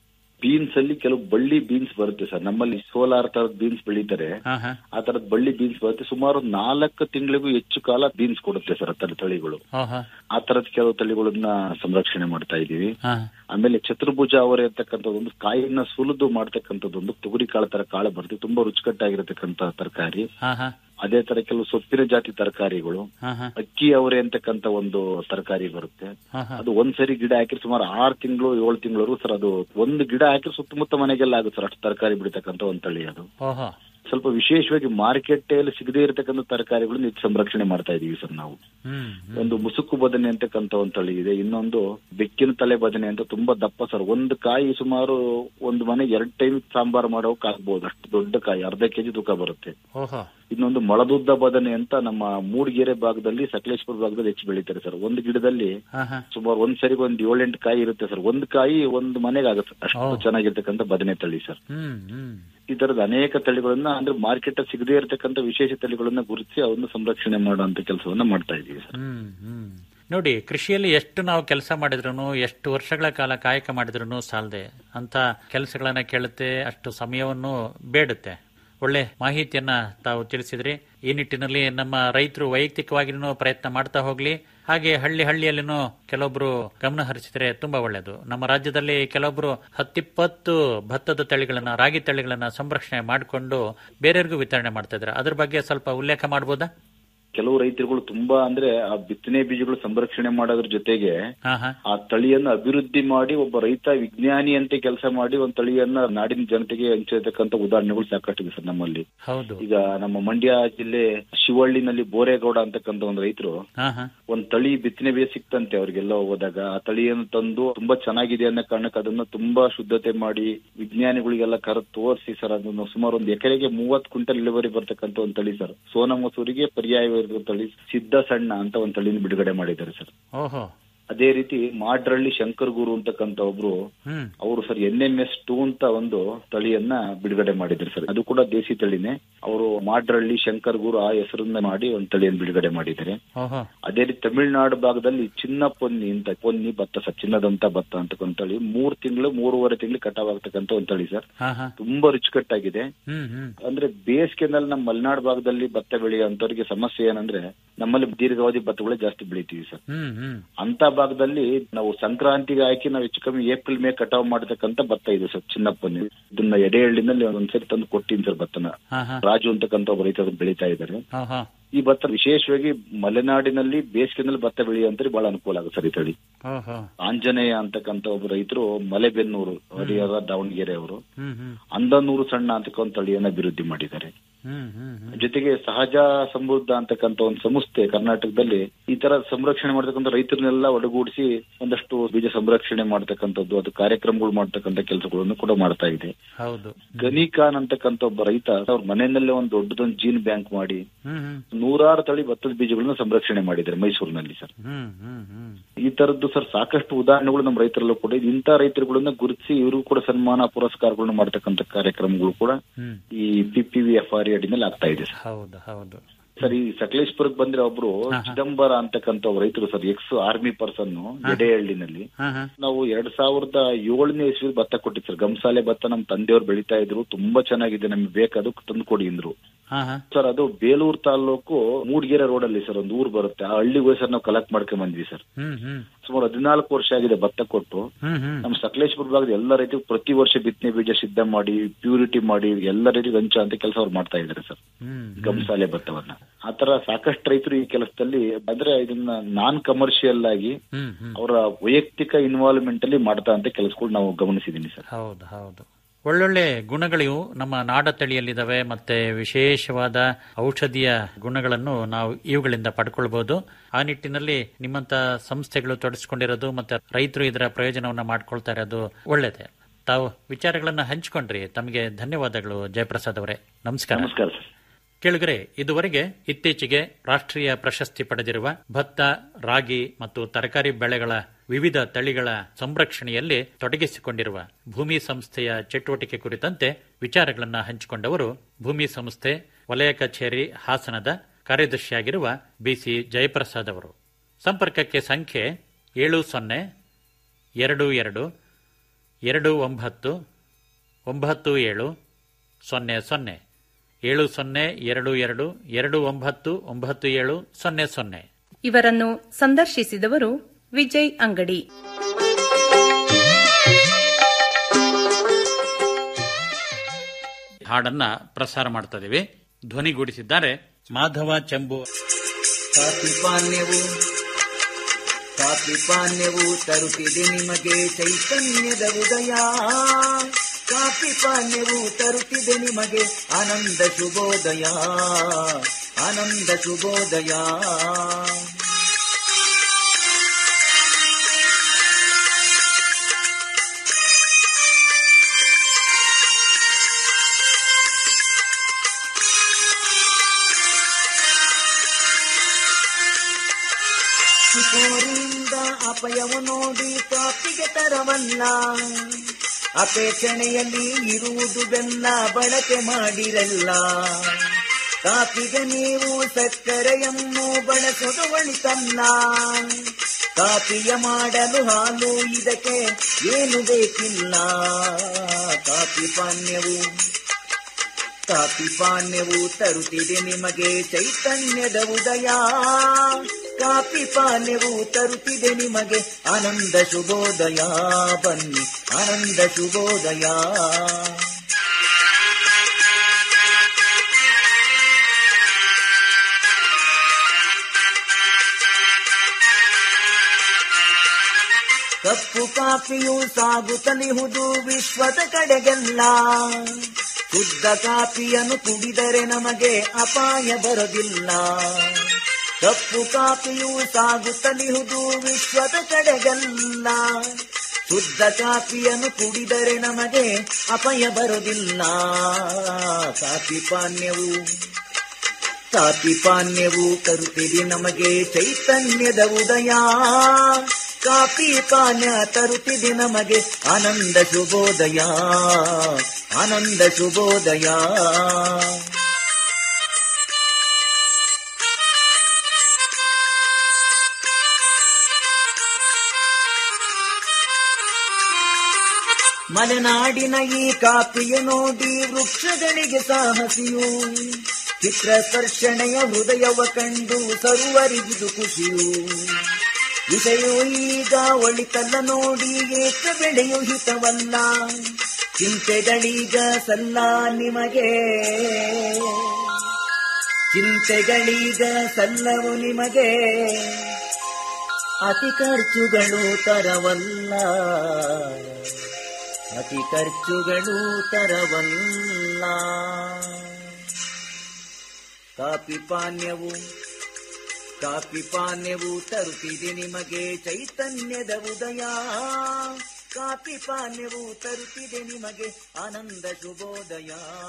ಬೀನ್ಸ್ ಅಲ್ಲಿ ಕೆಲವು ಬಳ್ಳಿ ಬೀನ್ಸ್ ಬರುತ್ತೆ ಸರ್ ನಮ್ಮಲ್ಲಿ ಸೋಲಾರ್ ತರದ ಬೀನ್ಸ್ ಬೆಳೀತಾರೆ ಹಾ ಹಾ ಆ ತರದ ಬಳ್ಳಿ ಬೀನ್ಸ್ ಬರುತ್ತೆ ಸುಮಾರು ನಾಲ್ಕು ತಿಂಗಳಿಗೂ ಹೆಚ್ಚು ಕಾಲ ಬೀನ್ಸ್ ಕೊಡುತ್ತೆ ಸರ್ ಆ ತರ ತಳಿಗಳು ಹಾ ಹಾ ಆ ತರದ ಕೆಲವು ತಳಿಗಳನ್ನ ಸಂರಕ್ಷಣೆ ಮಾಡ್ತಾ ಇದೀವಿ ಹಾ ಆಮೇಲೆ ಚತುರ್ಭುಜ ಅವರೇ ಅಂತಕ್ಕಂಥದ್ದು ಒಂದು ಕಾಯಿನ ಸುಲಿದು ಮಾಡ್ತಕ್ಕಂಥದ್ದು ಒಂದು ತೊಗರಿ ಕಾಳು ತರ ಕಾಳು ಬರುತ್ತೆ ತುಂಬಾ ರುಚಿಕಟ್ಟಾಗಿರತಕ್ಕಂತ ತರಕಾರಿ ಹಾ ಹಾ ಅದೇ ತರ ಕೆಲವು ಸೊಪ್ಪಿನ ಜಾತಿ ತರಕಾರಿಗಳು ಹಾ ಹಾ ಅಕ್ಕಿ ಅವರೇ ಅಂತಕ್ಕಂತ ಒಂದು ತರಕಾರಿ ಬರುತ್ತೆ ಹಾ ಹಾ ಅದು ಒಂದ್ ಸರಿ ಗಿಡ ಹಾಕಿ ಸುಮಾರು ಆರು ತಿಂಗಳು ಏಳು ತಿಂಗಳವರೆಗೂ ಸರ್ ಅದು ಒಂದು ಗಿಡ ಹಾಕಿ ಸುತ್ತಮುತ್ತ ಮನೆಗೆಲ್ಲ ಆಗುತ್ತೆ ಸರ್ ಅಷ್ಟು ತರಕಾರಿ ಬಿಡತಕ್ಕಂತ ಒಂದ್ ತಳಿ ಅದು ಓಹೋ ಸ್ವಲ್ಪ ವಿಶೇಷವಾಗಿ ಮಾರ್ಕೆಟ್ ಅಲ್ಲಿ ಸಿಗದೇ ಇರತಕ್ಕಂತ ತರಕಾರಿಗಳನ್ನ ಇದು ಸಂರಕ್ಷಣೆ ಮಾಡ್ತಾ ಇದೀವಿ ಸರ್ ನಾವು ಹ್ಮ್ ಹ್ಮ್. ಒಂದು ಮುಸುಕು ಬದನೆ ಅಂತಕ್ಕಂತ ಒಂದು ತಳಿ ಇದೆ ಇನ್ನೊಂದು ಬೆಕ್ಕಿನ ತಲೆ ಬದನೆ ಅಂತ ತುಂಬಾ ದಪ್ಪ ಸರ್ ಒಂದು ಕಾಯಿ ಸುಮಾರು ಒಂದು ಮನೆ ಎರಡ್ ಟೈಮ್ ಸಾಂಬಾರ್ ಮಾಡೋಕ್ ಆಗ್ಬೋದು ಅಷ್ಟು ದೊಡ್ಡ ಕಾಯಿ ಅರ್ಧ ಕೆಜಿ ತೂಕ ಬರುತ್ತೆ ಓಹೋ ಇನ್ನೊಂದು ಮೊಳದುದ್ದ ಬದನೆ ಅಂತ ನಮ್ಮ ಮೂಡಿಗೆರೆ ಭಾಗದಲ್ಲಿ ಸಕಲೇಶ್ಪುರ ಭಾಗದಲ್ಲಿ ಹೆಚ್ಚು ಬೆಳೀತಾರೆ ಸರ್ ಒಂದು ಗಿಡದಲ್ಲಿ ಹಾ ಹಾ ಸುಮಾರು ಒಂದ್ ಸರಿಗೆ ಒಂದ್ ಏಳೆಂಟು ಕಾಯಿ ಇರುತ್ತೆ ಸರ್ ಒಂದು ಕಾಯಿ ಒಂದು ಮನೆಗೆ ಆಗುತ್ತೆ ಅಷ್ಟು ಓ. ಚೆನ್ನಾಗಿರ್ತಕ್ಕಂಥ ಬದನೆ ತಳಿ ಸರ್ ಹ್ಮ್ ಹ್ಮ್ ಈ ತರದ ಅನೇಕ ತಳಿಗಳನ್ನ ಅಂದ್ರೆ ಮಾರ್ಕೆಟ್ ಸಿಗದೇ ಇರತಕ್ಕಂತ ವಿಶೇಷ ತಳಿಗಳನ್ನ ಗುರುತಿಸಿ ಅವನ್ನ ಸಂರಕ್ಷಣೆ ಮಾಡುವಂತ ಕೆಲಸವನ್ನ ಮಾಡ್ತಾ ಇದೀವಿ ಸರ್ ಹ್ಮ್ ಹ್ಮ್ ನೋಡಿ ಕೃಷಿಯಲ್ಲಿ ಎಷ್ಟು ನಾವು ಕೆಲಸ ಮಾಡಿದ್ರು ಎಷ್ಟು ವರ್ಷಗಳ ಕಾಲ ಕಾಯಕ ಮಾಡಿದ್ರು ಸಾಲದೆ ಅಂತ ಕೆಲಸಗಳನ್ನ ಕೇಳುತ್ತೆ ಅಷ್ಟು ಸಮಯವನ್ನು ಬೇಡುತ್ತೆ ಒಳ್ಳೆ ಮಾಹಿತಿಯನ್ನ ತಾವು ತಿಳಿಸಿದ್ರಿ ಈ ನಿಟ್ಟಿನಲ್ಲಿ ನಮ್ಮ ರೈತರು ವೈಯಕ್ತಿಕವಾಗಿನೂ ಪ್ರಯತ್ನ ಮಾಡ್ತಾ ಹೋಗ್ಲಿ ಹಾಗೆ ಹಳ್ಳಿ ಹಳ್ಳಿಯಲ್ಲಿನೂ ಕೆಲವೊಬ್ರು ಗಮನ ಹರಿಸಿದ್ರೆ ತುಂಬಾ ಒಳ್ಳೆಯದು ನಮ್ಮ ರಾಜ್ಯದಲ್ಲಿ ಕೆಲವೊಬ್ರು ಹತ್ತಿಪ್ಪತ್ತು ಭತ್ತದ ತಳಿಗಳನ್ನ ರಾಗಿ ತಳಿಗಳನ್ನ ಸಂರಕ್ಷಣೆ ಮಾಡಿಕೊಂಡು ಬೇರೆಯವರಿಗೂ ವಿತರಣೆ ಮಾಡ್ತಾ ಇದ್ದಾರೆ ಅದ್ರ ಬಗ್ಗೆ ಸ್ವಲ್ಪ ಉಲ್ಲೇಖ ಮಾಡಬಹುದಾ ಕೆಲವು ರೈತರುಗಳು ತುಂಬಾ ಅಂದ್ರೆ ಆ ಬಿತ್ತನೆ ಬೀಜಗಳು ಸಂರಕ್ಷಣೆ ಮಾಡೋದ್ರ ಜೊತೆಗೆ ಹಾ ಹಾ ಆ ತಳಿಯನ್ನ ಅಭಿವೃದ್ಧಿ ಮಾಡಿ ಒಬ್ಬ ರೈತ ವಿಜ್ಞಾನಿ ಅಂತ ಕೆಲಸ ಮಾಡಿ ಒಂದ್ ತಳಿಯನ್ನ ನಾಡಿನ ಜನತೆಗೆ ಹಂಚಿರ್ತಕ್ಕಂಥ ಉದಾಹರಣೆಗಳು ಸಾಕಷ್ಟಿದೆ ಸರ್ ನಮ್ಮಲ್ಲಿ ಹೌದು ಈಗ ನಮ್ಮ ಮಂಡ್ಯ ಜಿಲ್ಲೆ ಶಿವಳ್ಳಿನಲ್ಲಿ ಬೋರೇಗೌಡ ಅಂತಕ್ಕಂಥ ಒಂದು ರೈತರು ಹಾ ಹಾ ಒಂದ್ ತಳಿ ಬಿತ್ತನೆ ಬೀಜ ಸಿಕ್ತಂತೆ ಅವ್ರಿಗೆಲ್ಲ ಹೋದಾಗ ಆ ತಳಿಯನ್ನು ತಂದು ತುಂಬಾ ಚೆನ್ನಾಗಿದೆ ಅನ್ನೋ ಕಾರಣಕ್ಕೆ ಅದನ್ನ ತುಂಬಾ ಶುದ್ಧತೆ ಮಾಡಿ ವಿಜ್ಞಾನಿಗಳಿಗೆಲ್ಲ ಕರೆದು ತೋರಿಸಿ ಸರ್ ಅದನ್ನು ಸುಮಾರು ಒಂದು ಎಕರೆಗೆ ಮೂವತ್ ಕ್ವಿಂಟಲ್ ಇಳುವರಿ ಬರ್ತಕ್ಕಂಥ ಒಂದು ತಳಿ ಸರ್ ಸೋನಾ ಮಸೂರಿಗೆ ಪರ್ಯಾಯವಾಗಿರೋ ತಳಿ ಸಿದ್ಧ ಸಣ್ಣ ಅಂತ ಒಂದು ತಳಿನ ಬಿಡುಗಡೆ ಮಾಡಿದ್ದಾರೆ ಸರ್ ಓಹೋ ಅದೇ ರೀತಿ ಮಾಡ್ರಳ್ಳಿ ಶಂಕರ್ ಗುರು ಅಂತಕ್ಕಂಥ ಒಬ್ರು ಹ್ಮ್ ಅವರು sir N M S two ಅಂತ ಒಂದು ತಳಿಯನ್ನ ಬಿಡುಗಡೆ ಮಾಡಿದ್ರು ಸರ್ ಅದು ಕೂಡ ದೇಸಿ ತಳಿನೇ ಅವರು ಮಾಡ್ರಳ್ಳಿ ಶಂಕರ್ ಗುರು ಆ ಹೆಸರನ್ನ ಮಾಡಿ ಒಂದು ತಳಿಯನ್ನು ಬಿಡುಗಡೆ ಮಾಡಿದ್ದಾರೆ ಓಹೋ ಅದೇ ರೀತಿ ತಮಿಳುನಾಡು ಭಾಗದಲ್ಲಿ ಚಿನ್ನ ಪೊನ್ನಿ ಅಂತ ಪೊನ್ನಿ ಭತ್ತ ಸರ್ ಚಿನ್ನದಂತ ಭತ್ತ ಅಂತ ಒಂದು ತಳಿ ಮೂರ್ ತಿಂಗಳು ಮೂರುವರೆ ತಿಂಗಳು ಕಟಾವ್ ಆಗ್ತಕ್ಕಂಥ ಒಂದು ತಳಿ ಸರ್ ಹಾ ಹಾ ತುಂಬಾ ರುಚಿಕಟ್ಟಾಗಿದೆ ಹ್ಮ್ ಹ್ಮ್ ಅಂದ್ರೆ ಬೇಸಿಗೆನಲ್ಲಿ ನಮ್ಮ ಮಲೆನಾಡು ಭಾಗದಲ್ಲಿ ಭತ್ತ ಬೆಳೆಯುವಂತವ್ರಿಗೆ ಸಮಸ್ಯೆ ಏನಂದ್ರೆ ನಮ್ಮಲ್ಲಿ ದೀರ್ಘಾವಧಿ ಭತ್ತಗಳೇ ಜಾಸ್ತಿ ಬೆಳಿತೀವಿ ಸರ್ ಹ್ಮ್ ಹ್ಮ್ ಅಂತ ಭಾಗದಲ್ಲಿ ನಾವು ಸಂಕ್ರಾಂತಿಗೆ ಹಾಕಿ ನಾವು ಹೆಚ್ಚು ಕಮ್ಮಿ ಏಪ್ರಿಲ್ ಮೇ ಕಟಾವ್ ಮಾಡತಕ್ಕಂತ ಭತ್ತ ಇದೆ ಸರ್ ಚಿನ್ನಪ್ಪನಿ ಇದನ್ನ ಎಡೆಹಳ್ಳಿನಲ್ಲಿ ಒಂದ್ಸರಿ ತಂದು ಕೊಟ್ಟಿನಿ ಸರ್ ಭತ್ತನ ಹಾ ಹಾ ರಾಜು ಅಂತಕ್ಕಂತ ಒಬ್ಬ ರೈತ ಅದನ್ನ ಬೆಳೀತಾ ಇದ್ದಾರೆ ಹಾ ಹಾ ಈ ಭತ್ತ ವಿಶೇಷವಾಗಿ ಮಲೆನಾಡಿನಲ್ಲಿ ಬೇಸಿಗೆನಲ್ಲಿ ಭತ್ತ ಬೆಳೆಯುವಂತ ಬಹಳ ಅನುಕೂಲ ಆಗುತ್ತೆ ಸರ್ ಈ ತಳಿ ಓಹೋ ಆಂಜನೇಯ ಅಂತಕ್ಕಂತ ಒಬ್ಬ ರೈತರು ಮಲೆಬೆನ್ನೂರು ಹರಿಹರ ದಾವಣಗೆರೆ ಅವರು ಹ್ಮ್ ಹ್ಮ್ ಅಂದನೂರು ಸಣ್ಣ ಅಂತಕ್ಕಂಥ ತಳಿಯನ್ನ ಅಭಿವೃದ್ಧಿ ಮಾಡಿದ್ದಾರೆ ಹ್ಮ್ ಹ್ಮ್ ಹ್ಮ್ ಜೊತೆಗೆ ಸಹಜ ಸಮೃದ್ಧ ಅಂತಕ್ಕಂಥ ಒಂದು ಸಂಸ್ಥೆ ಕರ್ನಾಟಕದಲ್ಲಿ ಈ ತರ ಸಂರಕ್ಷಣೆ ಮಾಡ್ತಕ್ಕಂಥ ರೈತರನ್ನೆಲ್ಲ ಒಡಗೂಡಿಸಿ ಒಂದಷ್ಟು ಬೀಜ ಸಂರಕ್ಷಣೆ ಮಾಡ್ತಕ್ಕಂಥದ್ದು ಅದು ಕಾರ್ಯಕ್ರಮಗಳು ಮಾಡ್ತಕ್ಕಂಥ ಕೆಲಸಗಳನ್ನು ಕೂಡ ಮಾಡ್ತಾ ಇದೆ ಹೌದು ಗನಿಖಾನ್ ಅಂತಕ್ಕಂಥ ಒಬ್ಬ ರೈತ ಅವ್ರ ಮನೆಯಲ್ಲೇ ಒಂದು ದೊಡ್ಡದೊಂದು ಜೀನ್ ಬ್ಯಾಂಕ್ ಮಾಡಿ ಹ್ಮ್ ಹ್ಮ್ ನೂರಾರು ತಳಿ ಭತ್ತದ ಬೀಜಗಳನ್ನ ಸಂರಕ್ಷಣೆ ಮಾಡಿದ್ದಾರೆ ಮೈಸೂರಿನಲ್ಲಿ ಸರ್ ಹ್ಮ್ ಹ್ಮ್ ಹ್ಮ್ ಈ ತರದ್ದು ಸರ್ ಸಾಕಷ್ಟು ಉದಾಹರಣೆಗಳು ನಮ್ಮ ರೈತರಲ್ಲೂ ಕೂಡ ಇದೆ. ಇಂಥ ರೈತರುಗಳನ್ನ ಗುರುತಿಸಿ ಇವರು ಕೂಡ ಸನ್ಮಾನ ಪುರಸ್ಕಾರಗಳನ್ನ ಮಾಡ್ತಕ್ಕಂಥ ಕಾರ್ಯಕ್ರಮಗಳು ಕೂಡ ಹ್ಮ್ ಈ ಪಿಪಿವಿ ಎಫ್ ಆರ್ ಅಡಿನಲ್ಲಿ ಆಗ್ತಾ ಇದೆ ಸರ್ ಹೌದು ಹೌದು ಸರ್ ಈ ಸಕಲೇಶ್ಪುರಕ್ಕೆ ಬಂದ್ರೆ ಒಬ್ರು ಚಿದಂಬರ ಅಂತಕ್ಕಂಥ ಒಬ್ಬ ರೈತರು ಸರ್ ಎಕ್ಸ್ ಆರ್ಮಿ ಪರ್ಸನ್ ಎಡೆಹಳ್ಳಿನಲ್ಲಿ ಹಾ ಹಾ ನಾವು ಎರಡ್ ಸಾವಿರದ ಏಳನೇ ಇಸ್ವಿ ಭತ್ತ ಕೊಟ್ಟಿದ್ದು ಸರ್ ಗಂಸಾಲೆ ಭತ್ತ ನಮ್ ತಂದೆಯವ್ರು ಬೆಳೀತಾ ಇದ್ರು ತುಂಬಾ ಚೆನ್ನಾಗಿದೆ ನಮ್ಗೆ ಬೇಕಾದ ತಂದು ಕೊಡಿ ಅಂದ್ರು ಹಾ ಹಾ ಸರ್ ಅದು ಬೇಲೂರು ತಾಲೂಕು ಮೂಡಿಗೆರೆ ರೋಡ್ ಅಲ್ಲಿ ಸರ್ ಒಂದು ಊರು ಬರುತ್ತೆ ಆ ಹಳ್ಳಿಗೆ ಹೋಗಿ ಸರ್ ನಾವು ಕಲೆಕ್ಟ್ ಮಾಡ್ಕೊಂಡ್ ಬಂದ್ವಿ ಸರ್ ಹ್ಮ್ ಹ್ಮ್ ಸುಮಾರು ಹದಿನಾಲ್ಕು ವರ್ಷ ಆಗಿದೆ ಭತ್ತ ಕೊಟ್ಟು ಹ್ಮ್ ಹ್ಮ್ ನಮ್ಮ ಸಕಲೇಶ್ಪುರ ಭಾಗದ ಎಲ್ಲ ರೈತರು ಪ್ರತಿ ವರ್ಷ ಬಿತ್ತನೆ ಬೀಜ ಸಿದ್ಧ ಮಾಡಿ ಪ್ಯೂರಿಟಿ ಮಾಡಿ ಎಲ್ಲ ರೈತರಿಗೆ ಹಂಚೋ ಅಂತ ಕೆಲಸ ಅವ್ರು ಮಾಡ್ತಾ ಇದ್ದಾರೆ ಸರ್ ಹ್ಮ್ ಗಂಸಾಲೆ ಭತ್ತವನ್ನ ಆತರ ಸಾಕಷ್ಟು ರೈತರು ಈ ಕೆಲಸದಲ್ಲಿ ಅಂದ್ರೆ ಇದನ್ನ ನಾನ್ ಕಮರ್ಷಿಯಲ್ ಆಗಿ ಹ್ಮ್ ಹ್ಮ್ ಅವರ ವೈಯಕ್ತಿಕ ಇನ್ವಾಲ್ವ್ಮೆಂಟ್ ಅಲ್ಲಿ ಮಾಡ್ತಾ ಅಂತ ಕೆಲಸಗಳು ನಾವು ಗಮನಿಸಿದೀನಿ ಸರ್ ಹೌದು ಹೌದು ಒಳ್ಳೊಳ್ಳೆ ಗುಣಗಳಿವು ನಮ್ಮ ನಾಡ ತಳಿಯಲ್ಲಿದ್ದಾವೆ ಮತ್ತೆ ವಿಶೇಷವಾದ ಔಷಧಿಯ ಗುಣಗಳನ್ನು ನಾವು ಇವುಗಳಿಂದ ಪಡ್ಕೊಳ್ಬಹುದು ಆ ನಿಟ್ಟಿನಲ್ಲಿ ನಿಮ್ಮಂತ ಸಂಸ್ಥೆಗಳು ತೊಡಸ್ಕೊಂಡಿರೋದು ಮತ್ತೆ ರೈತರು ಇದರ ಪ್ರಯೋಜನವನ್ನ ಮಾಡ್ಕೊಳ್ತಾ ಇರೋದು ಒಳ್ಳೇದೇ ತಾವು ವಿಚಾರಗಳನ್ನ ಹಂಚಿಕೊಂಡ್ರಿ ತಮಗೆ ಧನ್ಯವಾದಗಳು ಜಯಪ್ರಸಾದ್ ಅವರೇ ನಮಸ್ಕಾರ ನಮಸ್ಕಾರ ಸರ್ ಕೇಳುಗರೆ ಇದುವರೆಗೆ ಇತ್ತೀಚೆಗೆ ರಾಷ್ಟ್ರೀಯ ಪ್ರಶಸ್ತಿ ಪಡೆದಿರುವ ಭತ್ತ ರಾಗಿ ಮತ್ತು ತರಕಾರಿ ಬೆಳೆಗಳ ವಿವಿಧ ತಳಿಗಳ ಸಂರಕ್ಷಣೆಯಲ್ಲಿ ತೊಡಗಿಸಿಕೊಂಡಿರುವ ಭೂಮಿ ಸಂಸ್ಥೆಯ ಚಟುವಟಿಕೆ ಕುರಿತಂತೆ ವಿಚಾರಗಳನ್ನು ಹಂಚಿಕೊಂಡವರು ಭೂಮಿ ಸಂಸ್ಥೆ ವಲಯ ಕಚೇರಿ ಹಾಸನದ ಕಾರ್ಯದರ್ಶಿಯಾಗಿರುವ ಬಿಸಿ ಜಯಪ್ರಸಾದ್ ಅವರು ಸಂಪರ್ಕಕ್ಕೆ ಸಂಖ್ಯೆ ಏಳು ಸೊನ್ನೆ ಎರಡು ಎರಡು ಎರಡು ಒಂಬತ್ತು ಒಂಬತ್ತು ಏಳು ಸೊನ್ನೆ ಸೊನ್ನೆ ಏಳು ಸೊನ್ನೆ ಎರಡು ಎರಡು ಎರಡು ಒಂಬತ್ತು ಒಂಬತ್ತು ಏಳು ಸೊನ್ನೆ ಸೊನ್ನೆ ಇವರನ್ನು ಸಂದರ್ಶಿಸಿದವರು ವಿಜಯ್ ಅಂಗಡಿ ಹಾಡನ್ನ ಪ್ರಸಾರ ಮಾಡ್ತಾ ಇದೀವಿ ಧ್ವನಿಗೂಡಿಸಿದ್ದಾರೆ ಮಾಧವ ಚೆಂಬು ಕಾಫಿ ಪಾನೀಯವು ಕಾಫಿ ಪಾನೀಯವು ತರುತ್ತಿದೆ ನಿಮಗೆ ಚೈತನ್ಯದ ಉದಯ ಕಾಫಿ ಪಾನೀಯವು ತರುತ್ತಿದೆ ನಿಮಗೆ ಆನಂದ ಶುಭೋದಯ ಆನಂದ ಶುಭೋದಯ ಚಿಕೋರಿಂದ ಅಪಯವು ನೋಡಿ ಕಾಪಿಗೆ ತರವಲ್ಲ ಅಪೇಕ್ಷಣೆಯಲ್ಲಿ ಇರುವುದು ಬೆಲ್ಲ ಬಳಕೆ ಮಾಡಿರಲ್ಲ ಕಾಪಿಗೆ ನೀವು ಸಕ್ಕರೆಯನ್ನು ಬಳಸೋದು ಒಳಿತಲ್ಲ ಕಾಪಿಯ ಮಾಡಲು ಹಾಲು ಇದಕ್ಕೆ ಏನು ಬೇಕಿಲ್ಲ ಕಾಫಿ ಪಾನೀಯವು ಕಾಫಿ ಪಾನೀಯವು ತರುತ್ತಿದೆ ನಿಮಗೆ ಚೈತನ್ಯದ ಉದಯ ಕಾಫಿ ಪಾನೀಯವು ತರುತ್ತಿದೆ ನಿಮಗೆ ಆನಂದ ಶುಭೋದಯ ಬನ್ನಿ ಆನಂದ ಶುಭೋದಯ ಕಪ್ಪು ಕಾಫಿಯು ಸಾಗುತ್ತಲಿಹುದು ವಿಶ್ವದ ಕಡೆಗೆಲ್ಲ ಶುದ್ಧ ಕಾಫಿಯನ್ನು ಕುಡಿದರೆ ನಮಗೆ ಅಪಾಯ ಬರೋದಿಲ್ಲ ಕಪ್ಪು ಕಾಫಿಯು ಸಾಗುತ್ತಲಿಹುದು ವಿಶ್ವದ ಕಡೆಗೆಲ್ಲ ಶುದ್ಧ ಕಾಫಿಯನ್ನು ಕುಡಿದರೆ ನಮಗೆ ಅಪಾಯ ಬರೋದಿಲ್ಲ ಕಾಫಿ ಪಾನೀಯವು ಕಾಫಿ ಪಾನೀಯವು ತರುತ್ತಿದೆ ನಮಗೆ ಚೈತನ್ಯದ ಉದಯ ಕಾಫಿ ಪಾನೀಯ ತರುತ್ತಿದೆ ನಮಗೆ ಆನಂದ ಶುಭೋದಯ ಆನಂದ ಶುಭೋದಯ ಮಲೆನಾಡಿನ ಈ ಕಾಫಿಯ ನೋಡಿ ವೃಕ್ಷಗಳಿಗೆ ಸಾಹಸಿಯು ಚಿತ್ರ ಸ್ಪರ್ಶಣೆಯ ಹೃದಯವ ಕಂಡು ಸರ್ವರಿಗಿದು ಖುಷಿಯು ವಿಷಯವು ಈಗ ಒಳಿತಲ್ಲ ನೋಡಿ ಏಕ ಬೆಳೆಯು ಹಿತವಲ್ಲ ಚಿಂತೆಗಳೀಗ ಸಲ್ಲ ನಿಮಗೆ ಚಿಂತೆಗಳೀಗ ಸಲ್ಲವು ನಿಮಗೆ ಅತಿ ಖರ್ಚುಗಳು ತರವಲ್ಲ ಅತಿ ಖರ್ಚುಗಳು ತರವಲ್ಲ ಕಾಫಿ ಪಾನೀಯವು ಕಾಫಿ ಪಾನೀಯವು ತರುತ್ತಿದೆ ನಿಮಗೆ ಚೈತನ್ಯದ ಉದಯ ಕಾಫಿ ಪಾನೀಯವು ತರುತ್ತಿದೆ ನಿಮಗೆ ಆನಂದ ಶುಭೋದಯ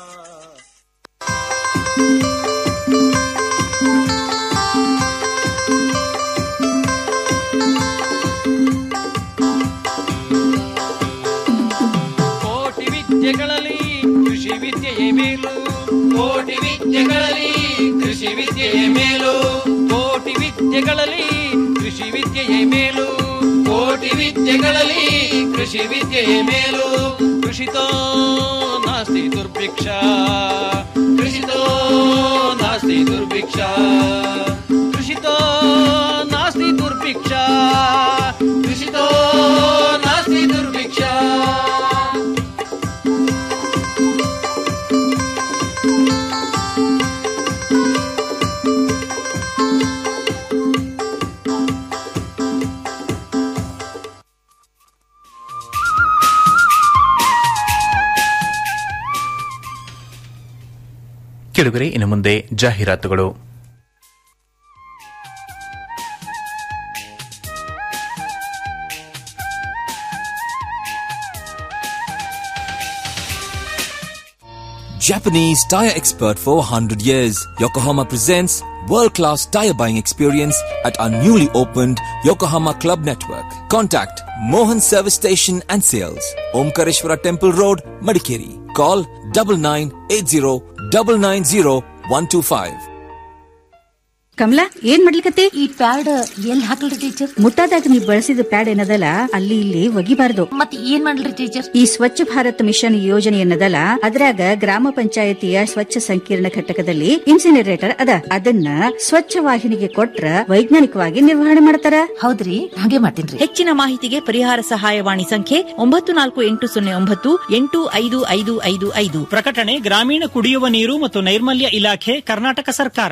ಕೋಟಿ ವಿದ್ಯೆಗಳಲ್ಲಿ ಕೃಷಿ ವಿದ್ಯೆಯೇ ಮೇಲು ಕೋಟಿ ವಿದ್ಯೆಗಳಲ್ಲಿ ಕೃಷಿ ವಿದ್ಯೆಯೇ ಮೇಲು ಕೋಟಿ ವಿದ್ಯೆಗಳಲ್ಲಿ ಕೃಷಿ ವಿದ್ಯೆಯೇ ಮೇಲು ಕೋಟಿ ವಿದ್ಯೆಗಳಲ್ಲಿ ಕೃಷಿ ವಿದ್ಯೆಯೇ ಮೇಲು ಕೃಷಿತೋ ನಾಸ್ತಿ ದುರ್ಭಿಕ್ಷ ಕೃಷಿತೋ ನಾಸ್ತಿ ದುರ್ಭಿಕ್ಷ ಕೃಷಿತೋ ನಾಸ್ತಿ ದುರ್ಭಿಕ್ಷ ಕೃಷಿತೋ ನಾಸ್ತಿ ದುರ್ಭಿಕ್ಷ ಕೆಳಗರೆ ಇನ್ನು ಮುಂದೆ ಜಾಹೀರಾತುಗಳು Japanese tire expert for 100 years, Yokohama presents world-class tire buying experience at our newly opened Yokohama Club Network. Contact Mohan Service Station and Sales, Omkareshwara Temple Road, Madikeri. Call 9980 990 125. Kamala ಏನ್ ಮಾಡ್ಲಿಕತ್ತಿ ಈ ಪ್ಯಾಡ್ ಎಲ್ಲಿ ಹಾಕಲ್ರಿ ಟೀಚರ್ ಮುಟ್ಟಾದಾಗ ನೀವ್ ಬಳಸಿದ pad ಏನದಲ್ಲ ಅಲ್ಲಿ ಇಲ್ಲಿ ಒಗಿಬಾರ್ದು ಮತ್ತೆ ಏನ್ ಮಾಡ್ಲಿ ಟೀಚರ್ ಈ ಸ್ವಚ್ಛ ಭಾರತ್ ಮಿಷನ್ ಯೋಜನೆ ಏನದಲ್ಲ ಅದ್ರಾಗ ಗ್ರಾಮ ಪಂಚಾಯತಿಯ ಸ್ವಚ್ಛ ಸಂಕೀರ್ಣ ಘಟಕದಲ್ಲಿ ಇನ್ಸಿನರೇಟರ್ ಅದ ಅದನ್ನ ಸ್ವಚ್ಛ ವಾಹಿನಿಗೆ ಕೊಟ್ರ ವೈಜ್ಞಾನಿಕವಾಗಿ ನಿರ್ವಹಣೆ ಮಾಡ್ತಾರ ಹೌದ್ರಿ ಹಾಗೆ ಮಾಡ್ತೀನ್ರಿ ಹೆಚ್ಚಿನ ಮಾಹಿತಿಗೆ ಪರಿಹಾರ ಸಹಾಯವಾಣಿ ಸಂಖ್ಯೆ ಒಂಬತ್ತು ನಾಲ್ಕು ಎಂಟು ಸೊನ್ನೆ ಒಂಬತ್ತು ಎಂಟು ಐದು ಐದು ಐದು ಐದು ಪ್ರಕಟಣೆ ಗ್ರಾಮೀಣ ಕುಡಿಯುವ ನೀರು ಮತ್ತು ನೈರ್ಮಲ್ಯ ಇಲಾಖೆ ಕರ್ನಾಟಕ ಸರ್ಕಾರ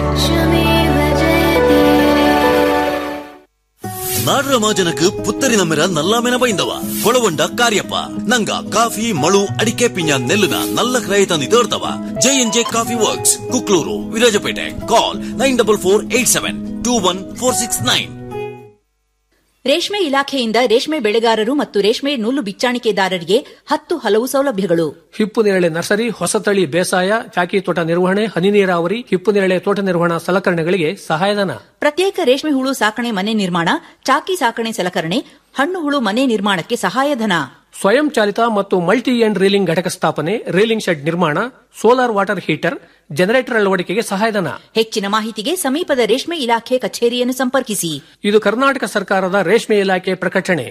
ನಾಡ್ರ ಮಾಜನಕ್ ಪುತ್ತರಿನ ಮೆರ ನಲ್ಲಾಮೆನ ಬೈಂದವ ಕೊಳವಂಡ ಕಾರ್ಯಪ್ಪ ನಂಗ ಕಾಫಿ ಮಳು ಅಡಿಕೆ ಪಿಂಜ ನೆಲ್ಲಿನ ನಲ್ಲ ಕ್ರಯ ತಂದಿದ್ದವ J N J coffee works Kukloor Virajpet call nine double four eight seven two one four six nine ರೇಷ್ಮೆ ಇಲಾಖೆಯಿಂದ ರೇಷ್ಮೆ ಬೆಳೆಗಾರರು ಮತ್ತು ರೇಷ್ಮೆ ನೂಲು ಬಿಚ್ಚಾಣಿಕೆದಾರರಿಗೆ ಹತ್ತು ಹಲವು ಸೌಲಭ್ಯಗಳು ಹಿಪ್ಪು ನೇರಳೆ ನರ್ಸರಿ ಹೊಸತಳಿ ಬೇಸಾಯ ಚಾಕಿ ತೋಟ ನಿರ್ವಹಣೆ ಹನಿ ನೀರಾವರಿ ಹಿಪ್ಪು ನೇರಳೆ ತೋಟ ನಿರ್ವಹಣಾ ಸಲಕರಣೆಗಳಿಗೆ ಸಹಾಯಧನ ಪ್ರತ್ಯೇಕ ರೇಷ್ಮೆ ಹುಳು ಸಾಕಣೆ ಮನೆ ನಿರ್ಮಾಣ ಚಾಕಿ ಸಾಕಣೆ ಸಲಕರಣೆ ಹಣ್ಣು ಹುಳು ಮನೆ ನಿರ್ಮಾಣಕ್ಕೆ ಸಹಾಯಧನ ಸ್ವಯಂ ಚಾಲಿತ ಮತ್ತು ಮಲ್ಟಿ ಎಂಡ್ ರೀಲಿಂಗ್ ಘಟಕ ಸ್ಥಾಪನೆ ರೀಲಿಂಗ್ ಶೆಡ್ ನಿರ್ಮಾಣ ಸೋಲಾರ್ ವಾಟರ್ ಹೀಟರ್ ಜನರೇಟರ್ ಅಳವಡಿಕೆಗೆ ಸಹಾಯಧನ ಹೆಚ್ಚಿನ ಮಾಹಿತಿಗೆ ಸಮೀಪದ ರೇಷ್ಮೆ ಇಲಾಖೆ ಕಚೇರಿಯನ್ನು ಸಂಪರ್ಕಿಸಿ ಇದು ಕರ್ನಾಟಕ ಸರ್ಕಾರದ ರೇಷ್ಮೆ ಇಲಾಖೆ ಪ್ರಕಟಣೆ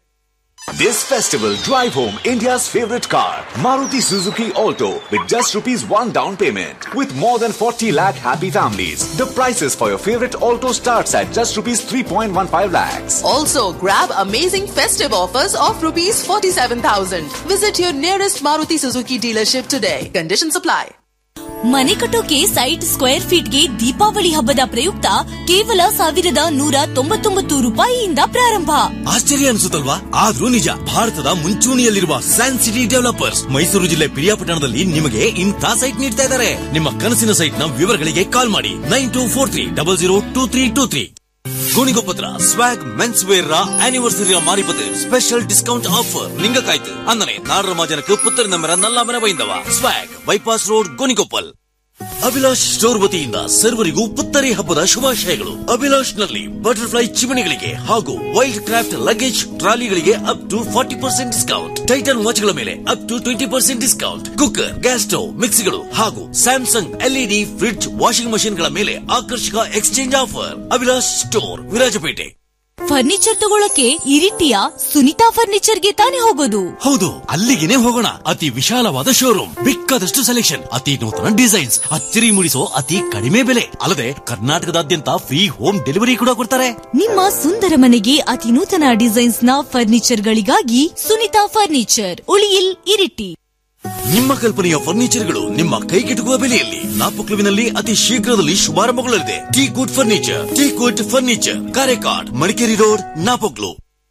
This festival, drive home India's favorite car, Maruti Suzuki Alto, with just rupees 1 down payment. With more than 40 lakh happy families, the prices for your favorite Alto starts at just rupees 3.15 lakhs. Also, grab amazing festive offers of rupees 47,000. Visit your nearest Maruti Suzuki dealership today. Conditions apply. ಮನೆ ಕಟ್ಟೋಕೆ site square ಫೀಟ್ಗೆ Deepavali ಹಬ್ಬದ ಪ್ರಯುಕ್ತ ಕೇವಲ ಸಾವಿರದ ನೂರ ತೊಂಬತ್ತೊಂಬತ್ತು ರೂಪಾಯಿಯಿಂದ ಪ್ರಾರಂಭ ಆಶ್ಚರ್ಯ ಅನಿಸುತ್ತಲ್ವಾ ಆದ್ರೂ ನಿಜ ಭಾರತದ ಮುಂಚೂಣಿಯಲ್ಲಿರುವ ಸ್ಯಾನ್ ಸಿಟಿ ಡೆವಲಪರ್ಸ್ ಮೈಸೂರು ಜಿಲ್ಲೆ ಪಿರಿಯಾಪಟ್ಟಣದಲ್ಲಿ ನಿಮಗೆ ಇಂಥ ಸೈಟ್ ನೀಡ್ತಾ ಇದ್ದಾರೆ ನಿಮ್ಮ ಕನಸಿನ ಸೈಟ್ ನ ವಿವರಗಳಿಗೆ ಕಾಲ್ ಮಾಡಿ nine two four three double zero two three two three ಗುಣಿಗೊಪ್ಪತ್ರ ಸ್ವಾಗ್ ಮೆನ್ಸ್ ವೇರ್ ಆನಿವರ್ಸರಿ ಮಾರಿಪತೆ ಸ್ಪೆಷಲ್ ಡಿಸ್ಕೌಂಟ್ ಆಫರ್ ನಿಂಗಕ್ಕಾಯ್ತು ಅಂದ್ರೆ ನಾಡರ ಮಾಜನಕ್ಕೆ ಪುತ್ತರಿ ನಮ್ಮರ ನಲ್ಲಾಮನ ಬೈಂದವ swag bypass road Gonikoppal Abhilash store ವತಿಯಿಂದ ಸರ್ವರಿಗೂ ಪುತ್ತರಿ ಹಬ್ಬದ ಶುಭಾಶಯಗಳು ಅಭಿಲಾಷ್ ನಲ್ಲಿ ಬಟರ್ಫ್ಲೈ ಚಿಮಣಿಗಳಿಗೆ ಹಾಗೂ ವೈಲ್ಡ್ ಕ್ರಾಫ್ಟ್ ಲಗೇಜ್ ಟ್ರಾಲಿಗಳಿಗೆ up to forty percent discount Titan ವಾಚ್ಗಳ ಮೇಲೆ up to twenty percent discount cooker gas stove ಮಿಕ್ಸಿಗಳು ಹಾಗೂ ಸ್ಯಾಮ್ಸಂಗ್ ಎಲ್ಇಡಿ ಫ್ರಿಡ್ಜ್ ವಾಷಿಂಗ್ ಮಷಿನ್ಗಳ ಮೇಲೆ ಆಕರ್ಷಕ exchange offer Abhilash store Virajpet furniture ತಗೊಳಕ್ಕೆ ಇರಿಟಿಯ ಸುನಿತಾ ಫರ್ನಿಚರ್ಗೆ ತಾನೇ ಹೋಗೋದು ಹೌದು ಅಲ್ಲಿಗೆನೆ ಹೋಗೋಣ ಅತಿ ವಿಶಾಲವಾದ ಶೋರೂಮ್ ಬೇಕಾದಷ್ಟು ಸೆಲೆಕ್ಷನ್ ಅತಿ ನೂತನ ಡಿಸೈನ್ಸ್ ಅಚ್ಚರಿ ಮೂಡಿಸೋ ಅತಿ ಕಡಿಮೆ ಬೆಲೆ ಅಲ್ಲದೆ ಕರ್ನಾಟಕದಾದ್ಯಂತ ಫ್ರೀ ಹೋಮ್ ಡೆಲಿವರಿ ಕೂಡ ಕೊಡ್ತಾರೆ ನಿಮ್ಮ ಸುಂದರ ಮನೆಗೆ ಅತಿ ನೂತನ ಡಿಸೈನ್ಸ್ ನ ಫರ್ನಿಚರ್ ಗಳಿಗಾಗಿ ಸುನಿತಾ ಫರ್ನಿಚರ್ ಉಳಿಯಿಲ್ ಇರಿಟಿ ನಿಮ್ಮ ಕಲ್ಪನೆಯ ಫರ್ನಿಚರ್ಗಳು ನಿಮ್ಮ ಕೈಗೆಟುಕುವ ಬೆಲೆಯಲ್ಲಿ ನಾಪಕ್ಲುವಿನಲ್ಲಿ ಅತಿ ಶೀಘ್ರದಲ್ಲಿ ಶುಭಾರಂಭಗೊಳ್ಳಲಿದೆ T good furniture T good furniture Karekad Madikeri road Napoklu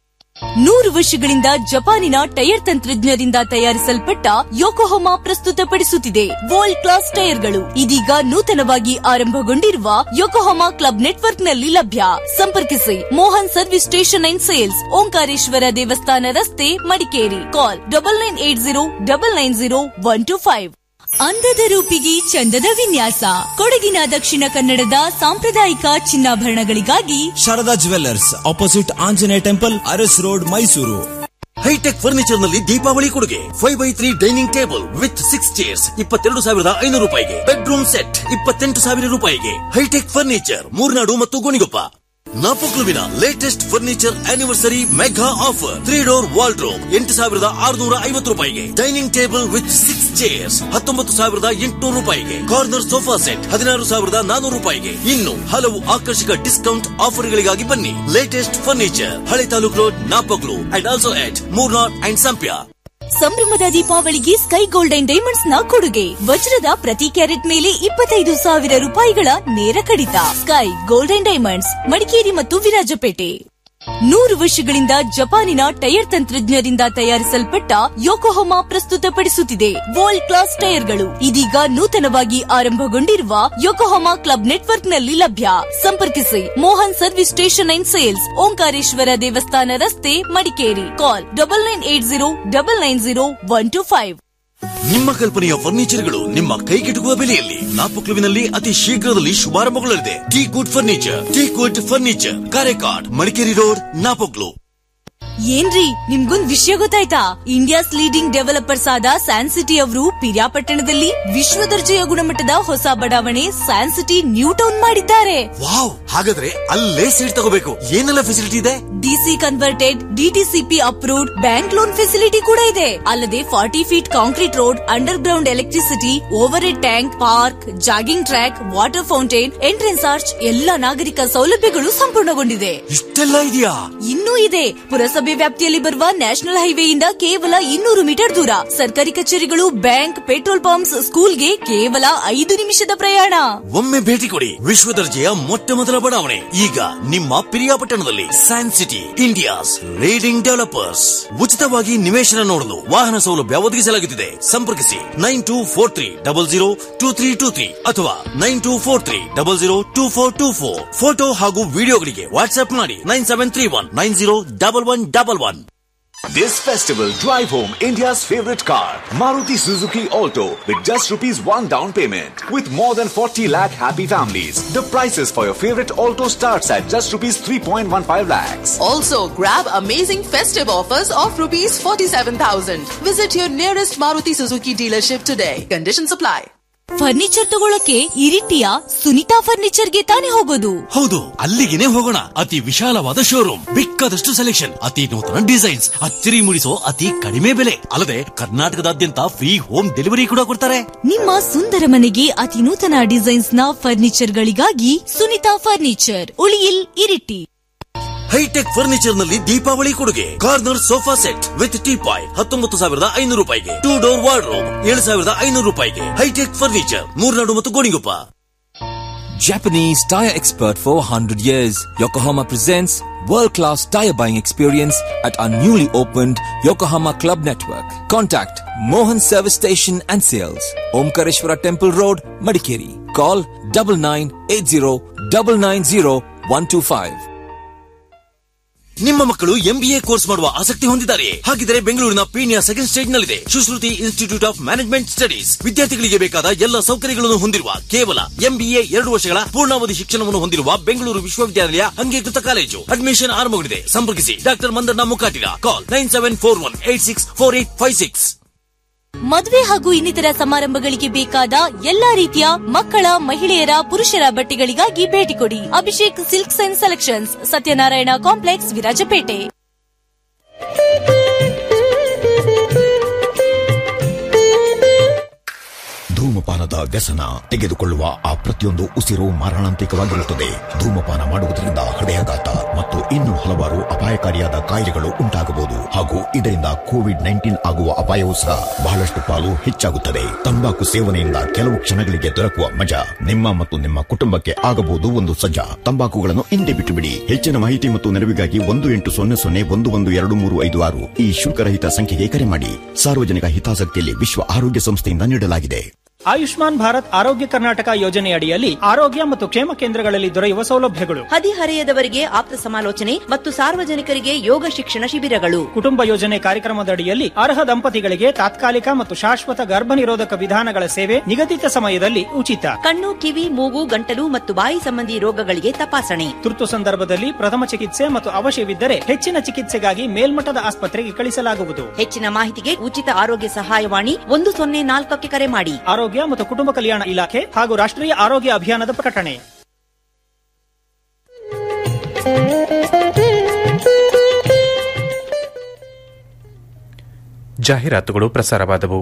ನೂರು ವರ್ಷಗಳಿಂದ ಜಪಾನಿನ ಟೈರ್ ತಂತ್ರಜ್ಞರಿಂದ ತಯಾರಿಸಲ್ಪಟ್ಟ ಯೋಕೋಹೊಮಾ ಪ್ರಸ್ತುತಪಡಿಸುತ್ತಿದೆ ವರ್ಲ್ಡ್ ಕ್ಲಾಸ್ ಟೈರ್ಗಳು ಇದೀಗ ನೂತನವಾಗಿ ಆರಂಭಗೊಂಡಿರುವ ಯೋಕೋಹೊಮಾ ಕ್ಲಬ್ ನೆಟ್ವರ್ಕ್ನಲ್ಲಿ ಲಭ್ಯ ಸಂಪರ್ಕಿಸಿ Mohan service station and sales Omkareshwara ದೇವಸ್ಥಾನ ರಸ್ತೆ Madikeri call double nine eight zero double nine zero one two five ಅಂದದ ರೂಪಿಗೆ ಚಂದದ ವಿನ್ಯಾಸ ಕೊಡಗಿನ ದಕ್ಷಿಣ ಕನ್ನಡದ ಸಾಂಪ್ರದಾಯಿಕ ಚಿನ್ನಾಭರಣಗಳಿಗಾಗಿ Sharada jewellers opposite Anjaneya temple Aras road Mysuru hi-tech furniture ನಲ್ಲಿ ದೀಪಾವಳಿ ಕೊಡುಗೆ five by three dining table with six chairs ಇಪ್ಪತ್ತೆರಡು ಸಾವಿರದ ಐನೂರು ರೂಪಾಯಿಗೆ ಬೆಡ್ರೂಮ್ ಸೆಟ್ ಇಪ್ಪತ್ತೆಂಟು ಸಾವಿರ ರೂಪಾಯಿಗೆ ಹೈಟೆಕ್ ಫರ್ನಿಚರ್ ಮೂರ್ನಾಡು ಮತ್ತು ಗೋಣಿಗೊಪ್ಪ ನಾಪಕ್ಲುವಿನ latest furniture anniversary mega offer three door wardrobe ಎಂಟು ಸಾವಿರದ ಆರುನೂರ ಐವತ್ತು ರೂಪಾಯಿಗೆ dining table with six chairs ಹತ್ತೊಂಬತ್ತು ಸಾವಿರದ ಎಂಟುನೂರು ರೂಪಾಯಿಗೆ ಕಾರ್ನರ್ ಸೋಫಾ ಸೆಟ್ ಹದಿನಾರು ಸಾವಿರದ ನಾನೂರು ರೂಪಾಯಿಗೆ ಇನ್ನು ಹಲವು ಆಕರ್ಷಕ ಡಿಸ್ಕೌಂಟ್ ಆಫರ್ಗಳಿಗಾಗಿ ಬನ್ನಿ ಲೇಟೆಸ್ಟ್ ಫರ್ನಿಚರ್ ಹಳೆ taluk road Napoklu and also at Murnad and Sampya ಸಂಭ್ರಮದ ದೀಪಾವಳಿಗೆ ಸ್ಕೈ ಗೋಲ್ಡ್ ಅಂಡ್ ಡೈಮಂಡ್ಸ್ ನ ಕೊಡುಗೆ ವಜ್ರದ ಪ್ರತಿ ಕ್ಯಾರೆಟ್ ಮೇಲೆ ಇಪ್ಪತ್ತೈದು ಸಾವಿರ ರೂಪಾಯಿಗಳ ನೇರ ಕಡಿತ sky gold and diamonds Madikeri ಮತ್ತು ವಿರಾಜಪೇಟೆ ನೂರು ವರ್ಷಗಳಿಂದ ಜಪಾನಿನ ಟೈರ್ ತಂತ್ರಜ್ಞರಿಂದ ತಯಾರಿಸಲ್ಪಟ್ಟ ಯೋಕೋಹೊಮಾ ಪ್ರಸ್ತುತಪಡಿಸುತ್ತಿದೆ ವರ್ಲ್ಡ್ ಕ್ಲಾಸ್ ಟೈರ್ಗಳು ಇದೀಗ ನೂತನವಾಗಿ ಆರಂಭಗೊಂಡಿರುವ ಯೋಕೋಹೊಮಾ ಕ್ಲಬ್ ನೆಟ್ವರ್ಕ್ನಲ್ಲಿ ಲಭ್ಯ ಸಂಪರ್ಕಿಸಿ Mohan service station and sales Omkareshwara ದೇವಸ್ಥಾನ ರಸ್ತೆ Madikeri call double nine eight zero double nine zero one two five ನಿಮ್ಮ ಕಲ್ಪನೆಯ ಫರ್ನಿಚರ್ಗಳು ನಿಮ್ಮ ಕೈಗೆಟುಕುವ ಬೆಲೆಯಲ್ಲಿ ನಾಪಕ್ಲುವಿನಲ್ಲಿ ಅತಿ ಶೀಘ್ರದಲ್ಲಿ ಶುಭಾರಂಭಗೊಳ್ಳಲಿದೆ T good furniture T good furniture Karekad Madikeri road ನಾಪಕ್ಲು ಏನ್ರಿ ನಿಮ್ಗೊಂದ್ ವಿಷಯ ಗೊತ್ತಾಯ್ತಾ ಇಂಡಿಯಾಸ್ ಲೀಡಿಂಗ್ ಡೆವಲಪರ್ಸ್ ಆದ ಸ್ಯಾನ್ ಸಿಟಿ ಅವರು ಪಿರಿಯಾಪಟ್ಟಣದಲ್ಲಿ ವಿಶ್ವ ದರ್ಜೆಯ ಗುಣಮಟ್ಟದ ಹೊಸ ಬಡಾವಣೆ ಸ್ಯಾನ್ ಸಿಟಿ ನ್ಯೂ ಟೌನ್ ಮಾಡಿದ್ದಾರೆ ವಾವ್ ಹಾಗಾದ್ರೆ ಅಲ್ಲೇ ಸೀಟ್ ತಗೋಬೇಕು ಏನೆಲ್ಲ ಫೆಸಿಲಿಟಿ ಇದೆ DC converted DTCP approved bank loan facility ಕೂಡ ಇದೆ ಅಲ್ಲದೆ forty feet concrete road underground electricity overhead tank park jogging track water fountain entrance arch ಎಲ್ಲ ನಾಗರಿಕ ಸೌಲಭ್ಯಗಳು ಸಂಪೂರ್ಣಗೊಂಡಿದೆ ಇಷ್ಟೆಲ್ಲ ಇದೆಯಾ ಇನ್ನೂ ಇದೆ ಪುರಸಭೆ ವ್ಯಾಪ್ತಿಯಲ್ಲಿ ಬರುವ ನ್ಯಾಷನಲ್ ಹೈವೇಯಿಂದ ಕೇವಲ ಇನ್ನೂರು ಮೀಟರ್ ದೂರ ಸರ್ಕಾರಿ ಕಚೇರಿಗಳು ಬ್ಯಾಂಕ್ ಪೆಟ್ರೋಲ್ ಪಂಪ್ಸ್ ಸ್ಕೂಲ್ಗೆ ಕೇವಲ ಐದು ನಿಮಿಷದ ಪ್ರಯಾಣ ಒಮ್ಮೆ ಭೇಟಿ ಕೊಡಿ ವಿಶ್ವ ದರ್ಜೆಯ ಮೊಟ್ಟ ಮೊದಲ ಬಡಾವಣೆ ಈಗ ನಿಮ್ಮ ಪಿರಿಯಾಪಟ್ಟಣದಲ್ಲಿ San City India's leading developers ಉಚಿತವಾಗಿ ನಿವೇಶನ ನೋಡಲು ವಾಹನ ಸೌಲಭ್ಯ ಒದಗಿಸಲಾಗುತ್ತಿದೆ ಸಂಪರ್ಕಿಸಿ nine two four three double zero two three two three ಅಥವಾ nine two four three double zero two four two four photo ಹಾಗೂ ವಿಡಿಯೋಗಳಿಗೆ ವಾಟ್ಸ್ಆಪ್ ಮಾಡಿ nine seven three one nine zero double one double one This festival, drive home India's favorite car, Maruti Suzuki Alto, with just rupees 1 down payment. With more than 40 lakh happy families, the prices for your favorite Alto starts at just rupees 3.15 lakhs. Also, grab amazing festive offers of rupees 47,000. Visit your nearest Maruti Suzuki dealership today. Conditions apply. Furniture ತಗೊಳಕ್ಕೆ ಇರಿಟಿಯ ಸುನಿತಾ ಫರ್ನಿಚರ್ಗೆ ತಾನೇ ಹೋಗೋದು ಹೌದು ಅಲ್ಲಿಗೆನೆ ಹೋಗೋಣ ಅತಿ ವಿಶಾಲವಾದ showroom ಬೇಕಾದಷ್ಟು selection ಅತಿ ನೂತನ ಡಿಸೈನ್ಸ್ ಅಚ್ಚರಿ ಮೂಡಿಸೋ ಅತಿ ಕಡಿಮೆ ಬೆಲೆ ಅಲ್ಲದೆ ಕರ್ನಾಟಕದಾದ್ಯಂತ ಫ್ರೀ ಹೋಮ್ ಡೆಲಿವರಿ ಕೂಡ ಕೊಡ್ತಾರೆ ನಿಮ್ಮ ಸುಂದರ ಮನೆಗೆ ಅತಿ ನೂತನ ಡಿಸೈನ್ಸ್ ನ ಫರ್ನಿಚರ್ ಗಳಿಗಾಗಿ Sunita furniture Uliyil Iritty hi-tech furniture ನಲ್ಲಿ ದೀಪಾವಳಿ ಕೊಡುಗೆ corner sofa set with teapoy ಹತ್ತೊಂಬತ್ತು ಸಾವಿರದ ಐನೂರು ರೂಪಾಯಿಗೆ ಟೂ ಡೋರ್ ವಾರ್ಡ್ರೋಬ್ ಏಳು ಸಾವಿರದ ಐನೂರು ರೂಪಾಯಿಗೆ ಹೈಟೆಕ್ ಫರ್ನಿಚರ್ ಮೂರ್ನಾಡು ಮತ್ತು Gonigoppa Japanese tire expert for 100 years, Yokohama presents world-class tire buying experience at our newly opened Yokohama Club Network. Contact Mohan Service Station and Sales, Omkareshwara Temple Road, Madikeri. Call 9980 990 125. ನಿಮ್ಮ ಮಕ್ಕಳು MBA course ಮಾಡುವ ಆಸಕ್ತಿ ಹೊಂದಿದ್ದಾರೆ ಹಾಗಿದ್ರೆ ಬೆಂಗಳೂರಿನ Peenya second stage ನಲ್ಲಿದೆ Sushruti institute of management studies ವಿದ್ಯಾರ್ಥಿಗಳಿಗೆ ಬೇಕಾದ ಎಲ್ಲ ಸೌಕರ್ಯಗಳನ್ನು ಹೊಂದಿರುವ ಕೇವಲ ಎಂಬಿಎ ಎರಡು ವರ್ಷಗಳ ಪೂರ್ಣಾವಧಿ ಶಿಕ್ಷಣವನ್ನು ಹೊಂದಿರುವ ಬೆಂಗಳೂರು ವಿಶ್ವವಿದ್ಯಾಲಯ ಅಂಗೀಕೃತ ಕಾಲೇಜು ಅಡ್ಮಿಷನ್ ಆರಂಭಗೊಂಡಿದೆ ಸಂಪರ್ಕಿಸಿ doctor Mandanna Mukatira call nine seven four one eight six four eight five six ಮದುವೆ ಹಾಗೂ ಇನ್ನಿತರ ಸಮಾರಂಭಗಳಿಗೆ ಬೇಕಾದ ಎಲ್ಲಾ ರೀತಿಯ ಮಕ್ಕಳ ಮಹಿಳೆಯರ ಪುರುಷರ ಬಟ್ಟೆಗಳಿಗಾಗಿ ಭೇಟಿ ಕೊಡಿ Abhishek silks and selections Satyanarayana complex Virajpet ಧೂಮಪಾನದ ವ್ಯಸನ ತೆಗೆದುಕೊಳ್ಳುವ ಆ ಪ್ರತಿಯೊಂದು ಉಸಿರು ಮಾರಣಾಂತಿಕವಾಗಿರುತ್ತದೆ ಧೂಮಪಾನ ಮಾಡುವುದರಿಂದ ಹೃದಯಾಘಾತ ಮತ್ತು ಇನ್ನೂ ಹಲವಾರು ಅಪಾಯಕಾರಿಯಾದ ಕಾಯಿಲೆಗಳು ಉಂಟಾಗಬಹುದು ಹಾಗೂ ಇದರಿಂದ ಕೋವಿಡ್ ನೈನ್ಟೀನ್ ಆಗುವ ಅಪಾಯವೂ ಸಹ ಬಹಳಷ್ಟು ಪಾಲು ಹೆಚ್ಚಾಗುತ್ತದೆ ತಂಬಾಕು ಸೇವನೆಯಿಂದ ಕೆಲವು ಕ್ಷಣಗಳಿಗೆ ದೊರಕುವ ಮಜಾ ನಿಮ್ಮ ಮತ್ತು ನಿಮ್ಮ ಕುಟುಂಬಕ್ಕೆ ಆಗಬಹುದು ಒಂದು ಸಜ್ಜಾ ತಂಬಾಕುಗಳನ್ನು ಹಿಂದೆ ಬಿಟ್ಟು ಬಿಡಿ ಹೆಚ್ಚಿನ ಮಾಹಿತಿ ಮತ್ತು ನೆರವಿಗಾಗಿ ಒಂದು ಎಂಟು ಸೊನ್ನೆ ಸೊನ್ನೆ ಒಂದು ಒಂದು ಎರಡು ಮೂರು ಐದು ಆರು ಈ ಶುಲ್ಕರಹಿತ ಸಂಖ್ಯೆಗೆ ಕರೆ ಮಾಡಿ ಸಾರ್ವಜನಿಕ ಹಿತಾಸಕ್ತಿಯಲ್ಲಿ ವಿಶ್ವ ಆರೋಗ್ಯ ಸಂಸ್ಥೆಯಿಂದ ನೀಡಲಾಗಿದೆ ಆಯುಷ್ಮಾನ್ ಭಾರತ್ ಆರೋಗ್ಯ ಕರ್ನಾಟಕ ಯೋಜನೆಯಡಿಯಲ್ಲಿ ಆರೋಗ್ಯ ಮತ್ತು ಕ್ಷೇಮ ಕೇಂದ್ರಗಳಲ್ಲಿ ದೊರೆಯುವ ಸೌಲಭ್ಯಗಳು ಹದಿಹರೆಯದವರಿಗೆ ಆಪ್ತ ಸಮಾಲೋಚನೆ ಮತ್ತು ಸಾರ್ವಜನಿಕರಿಗೆ ಯೋಗ ಶಿಕ್ಷಣ ಶಿಬಿರಗಳು ಕುಟುಂಬ ಯೋಜನೆ ಕಾರ್ಯಕ್ರಮದಡಿಯಲ್ಲಿ ಅರ್ಹ ದಂಪತಿಗಳಿಗೆ ತಾತ್ಕಾಲಿಕ ಮತ್ತು ಶಾಶ್ವತ ಗರ್ಭ ನಿರೋಧಕ ವಿಧಾನಗಳ ಸೇವೆ ನಿಗದಿತ ಸಮಯದಲ್ಲಿ ಉಚಿತ ಕಣ್ಣು ಕಿವಿ ಮೂಗು ಗಂಟಲು ಮತ್ತು ಬಾಯಿ ಸಂಬಂಧಿ ರೋಗಗಳಿಗೆ ತಪಾಸಣೆ ತುರ್ತು ಸಂದರ್ಭದಲ್ಲಿ ಪ್ರಥಮ ಚಿಕಿತ್ಸೆ ಮತ್ತು ಅವಶ್ಯವಿದ್ದರೆ ಹೆಚ್ಚಿನ ಚಿಕಿತ್ಸೆಗಾಗಿ ಮೇಲ್ಮಟ್ಟದ ಆಸ್ಪತ್ರೆಗೆ ಕಳಿಸಲಾಗುವುದು ಹೆಚ್ಚಿನ ಮಾಹಿತಿಗೆ ಉಚಿತ ಆರೋಗ್ಯ ಸಹಾಯವಾಣಿ ಒಂದು ಸೊನ್ನೆ ನಾಲ್ಕಕ್ಕೆ ಕರೆ ಮಾಡಿ ಆರೋಗ್ಯ ಮತ್ತು ಕುಟುಂಬ ಕಲ್ಯಾಣ ಇಲಾಖೆ ಹಾಗೂ ರಾಷ್ಟ್ರೀಯ ಆರೋಗ್ಯ ಅಭಿಯಾನದ ಪ್ರಕಟಣೆ ಜಾಹೀರಾತುಗಳು ಪ್ರಸಾರವಾದವು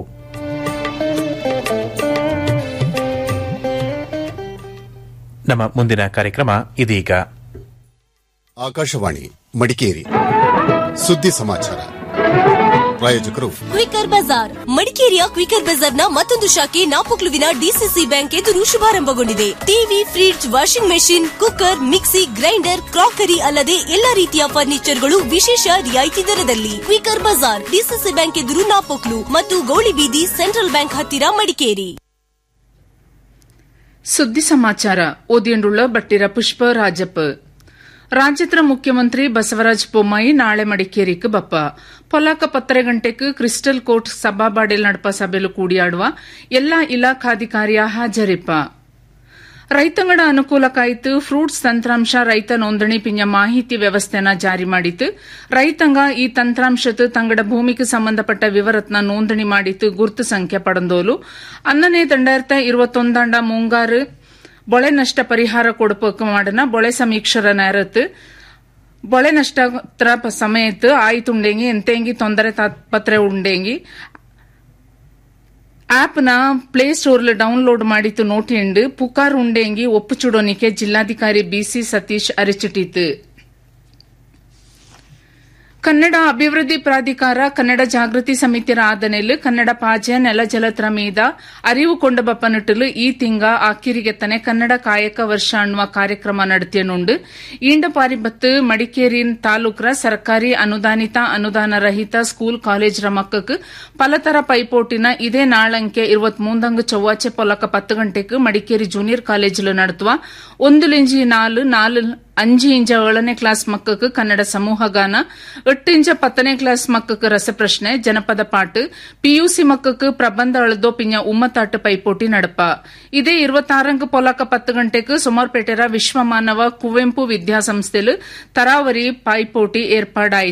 ನಮ್ಮ ಮುಂದಿನ ಕಾರ್ಯಕ್ರಮ ಇದೀಗ ಆಕಾಶವಾಣಿ ಮಡಿಕೇರಿ ಸುದ್ದಿ ಸಮಾಚಾರ ಪ್ರಾಯೋಜಕರು ಕ್ವಿಕರ್ ಬಜಾರ್ ಮಡಿಕೇರಿಯ ಕ್ವಿಕರ್ ಬಜಾರ್ನ ಮತ್ತೊಂದು ಶಾಖೆ ನಾಪೊಕ್ಲುವಿನ ಡಿಸಿಸಿ ಬ್ಯಾಂಕ್ ಎದುರು ಶುಭಾರಂಭಗೊಂಡಿದೆ TV fridge washing machine cooker mixie grinder crockery ಅಲ್ಲದೆ ಎಲ್ಲಾ ರೀತಿಯ ಫರ್ನಿಚರ್ಗಳು ವಿಶೇಷ ರಿಯಾಯಿತಿ ದರದಲ್ಲಿ ಕ್ವಿಕರ್ ಬಜಾರ್ ಡಿಸಿಸಿ ಬ್ಯಾಂಕ್ ಎದುರು ನಾಪೊಕ್ಲು ಮತ್ತು ಗೌಳಿಬೀದಿ ಸೆಂಟ್ರಲ್ ಬ್ಯಾಂಕ್ ಹತ್ತಿರ ಮಡಿಕೇರಿ ಸುದ್ದಿ ಸಮಾಚಾರ ಓದಿಯಂಡುಳ್ಳ ಬಟ್ಟಿರ ಪುಷ್ಪ ರಾಜಪ್ಪ ರಾಜ್ಯದ ಮುಖ್ಯಮಂತ್ರಿ ಬಸವರಾಜ ಬೊಮ್ಮಾಯಿ ನಾಳೆ ಮಡಿಕೇರಿക്ക് ಬಪ್ಪ ಪೊಲಾಕ ಪತ್ತರೆ ಗಂಟೆಗೆ ಕ್ರಿಸ್ಟಲ್ ಕೋರ್ಟ್ ಸಭಾಬಾಡಿಲ್ ನಡಪ ಸಭೆಲು ಕೂಡಿಯಾಡುವ ಎಲ್ಲಾ ಇಲಾಖಾಧಿಕಾರಿಯ ಹಾಜರಿಪ್ಪ ರೈತಂಗಡ ಅನುಕೂಲಕ್ಕಾಯ್ತು ಫ್ರೂಟ್ಸ್ ತಂತ್ರಾಂಶ ರೈತ ನೋಂದಣಿ ಪಿಂಜ ಮಾಹಿತಿ ವ್ಯವಸ್ಥೆನ ಜಾರಿ ಮಾಡಿತು ರೈತಂಗ ಈ ತಂತ್ರಾಂಶತ್ತು ತಂಗಡ ಭೂಮಿಗೆ ಸಂಬಂಧಪಟ್ಟ ವಿವರತ್ನ ನೋಂದಣಿ ಮಾಡಿತು ಗುರುತು ಸಂಖ್ಯೆ ಪಡೆದೋಲು ಅನ್ನನೇ ದಂಡಾಯಿರತ್ತ ഇരുപത്തൊന്നാണ്ട ಮುಂಗಾರು ಬೊಳೆ ನಷ್ಟ ಪರಿಹಾರ ಕೊಡುಪಕ್ಕೆ ಮಾಡನ ಬೊಳೆ ಸಮೀಕ್ಷರ ನೇರತ್ತು ಬೊಳೆ ನಷ್ಟತ್ರ ಸಮಯത്ത് ಆಯ್ತುಂಡೆಂಗಿ ಎಂತೆಂಗಿ ತೊಂದರೆ ತಾತ್ಪತ್ರೆ ಉಂಡೆಂಗಿ ಆಪ್ನ ಪ್ಲೇ ಸ್ಟೋರ್ಲ್ ಡೌನ್ಲೋಡ್ ಮಾಡಿತು ನೋಟಿಂಡು ಪುಕಾರ್ ಉಂಡೆಂಗಿ ಒಪ್ಪು ಚುಡೋನಿಕೆ ಜಿಲ್ಲಾಧಿಕಾರಿ ಬಿಸಿ ಸತೀಶ್ ಅರಿಚಿಟ್ಟಿತು ಕನ್ನಡ ಅಭಿವೃದ್ಧಿ ಪ್ರಾಧಿಕಾರ ಕನ್ನಡ ಜಾಗೃತಿ ಸಮಿತಿಯ ಆದನೆಲು ಕನ್ನಡ ಪಾಜೆ ನೆಲಜಲತ್ರ ಮೀದ ಅರಿವು ಕೊಂಡ ಬಪ್ಪನಿಟ್ಟಲು ಈ ತಿಂಗ ಆಕಿರಿಗೆತ್ತನೆ ಕನ್ನಡ ಕಾಯಕ ವರ್ಷ ಅನ್ನುವ ಕಾರ್ಯಕ್ರಮ ನಡೆತಿಯನುಂಡು ಈಂಡ ಪಾರಿಬತ್ತು ಮಡಿಕೇರಿ ತಾಲೂಕರ ಸರ್ಕಾರಿ ಅನುದಾನಿತ ಅನುದಾನ ರಹಿತ ಸ್ಕೂಲ್ ಕಾಲೇಜರ ಮಕ್ಕಕ್ಕೆ ಪಲತರ ಪೈಪೋಟಿನ ಇದೇ ನಾಳಂಕೆ ഇരുപത്തിമൂന്നങ്ക് ചൊവ്വാഴ്ച പൊലക്ക പത്ത് ഗಂಟೆക്ക് മടിക്കേരി ജൂനിയർ കോളേജിൽ നടത്തുವ ಒಂದು ಲಿಂಜಿ ನಾಲು ನಾಲು ಅಂಜಿ ಇಂಜ ಏಳನೇ ಕ್ಲಾಸ್ ಮಕ್ಕಕ್ಕೆ ಕನ್ನಡ ಸಮೂಹ ಗಾನ ಎಟ್ಟು ಇಂಜ ಪತ್ತನೇ ಕ್ಲಾಸ್ ಮಕ್ಕಕ್ಕೆ ರಸಪ್ರಶ್ನೆ ಜನಪದ ಪಾಟ್ ಪಿಯುಸಿ ಮಕ್ಕಕ್ಕೆ ಪ್ರಬಂಧ ಅಳದೋ ಪಿಂಜ ಉಮ್ಮತಾಟ್ ಪೈಪೋಟಿ ನಡಪ ಇದೇ ഇരുപത്താറങ്ക് പൊലക്ക പത്ത് ಗಂಟೆക്ക് ಸುಮಾರ್ಪೇಟೆರ ವಿಶ್ವಮಾನವ ಕುವೆಂಪು ವಿದ್ಯಾಸಂಸ್ಥೆಲು ತರಾವರಿ ಪೈಪೋಟಿ ಏರ್ಪಾಡಾಯಿತು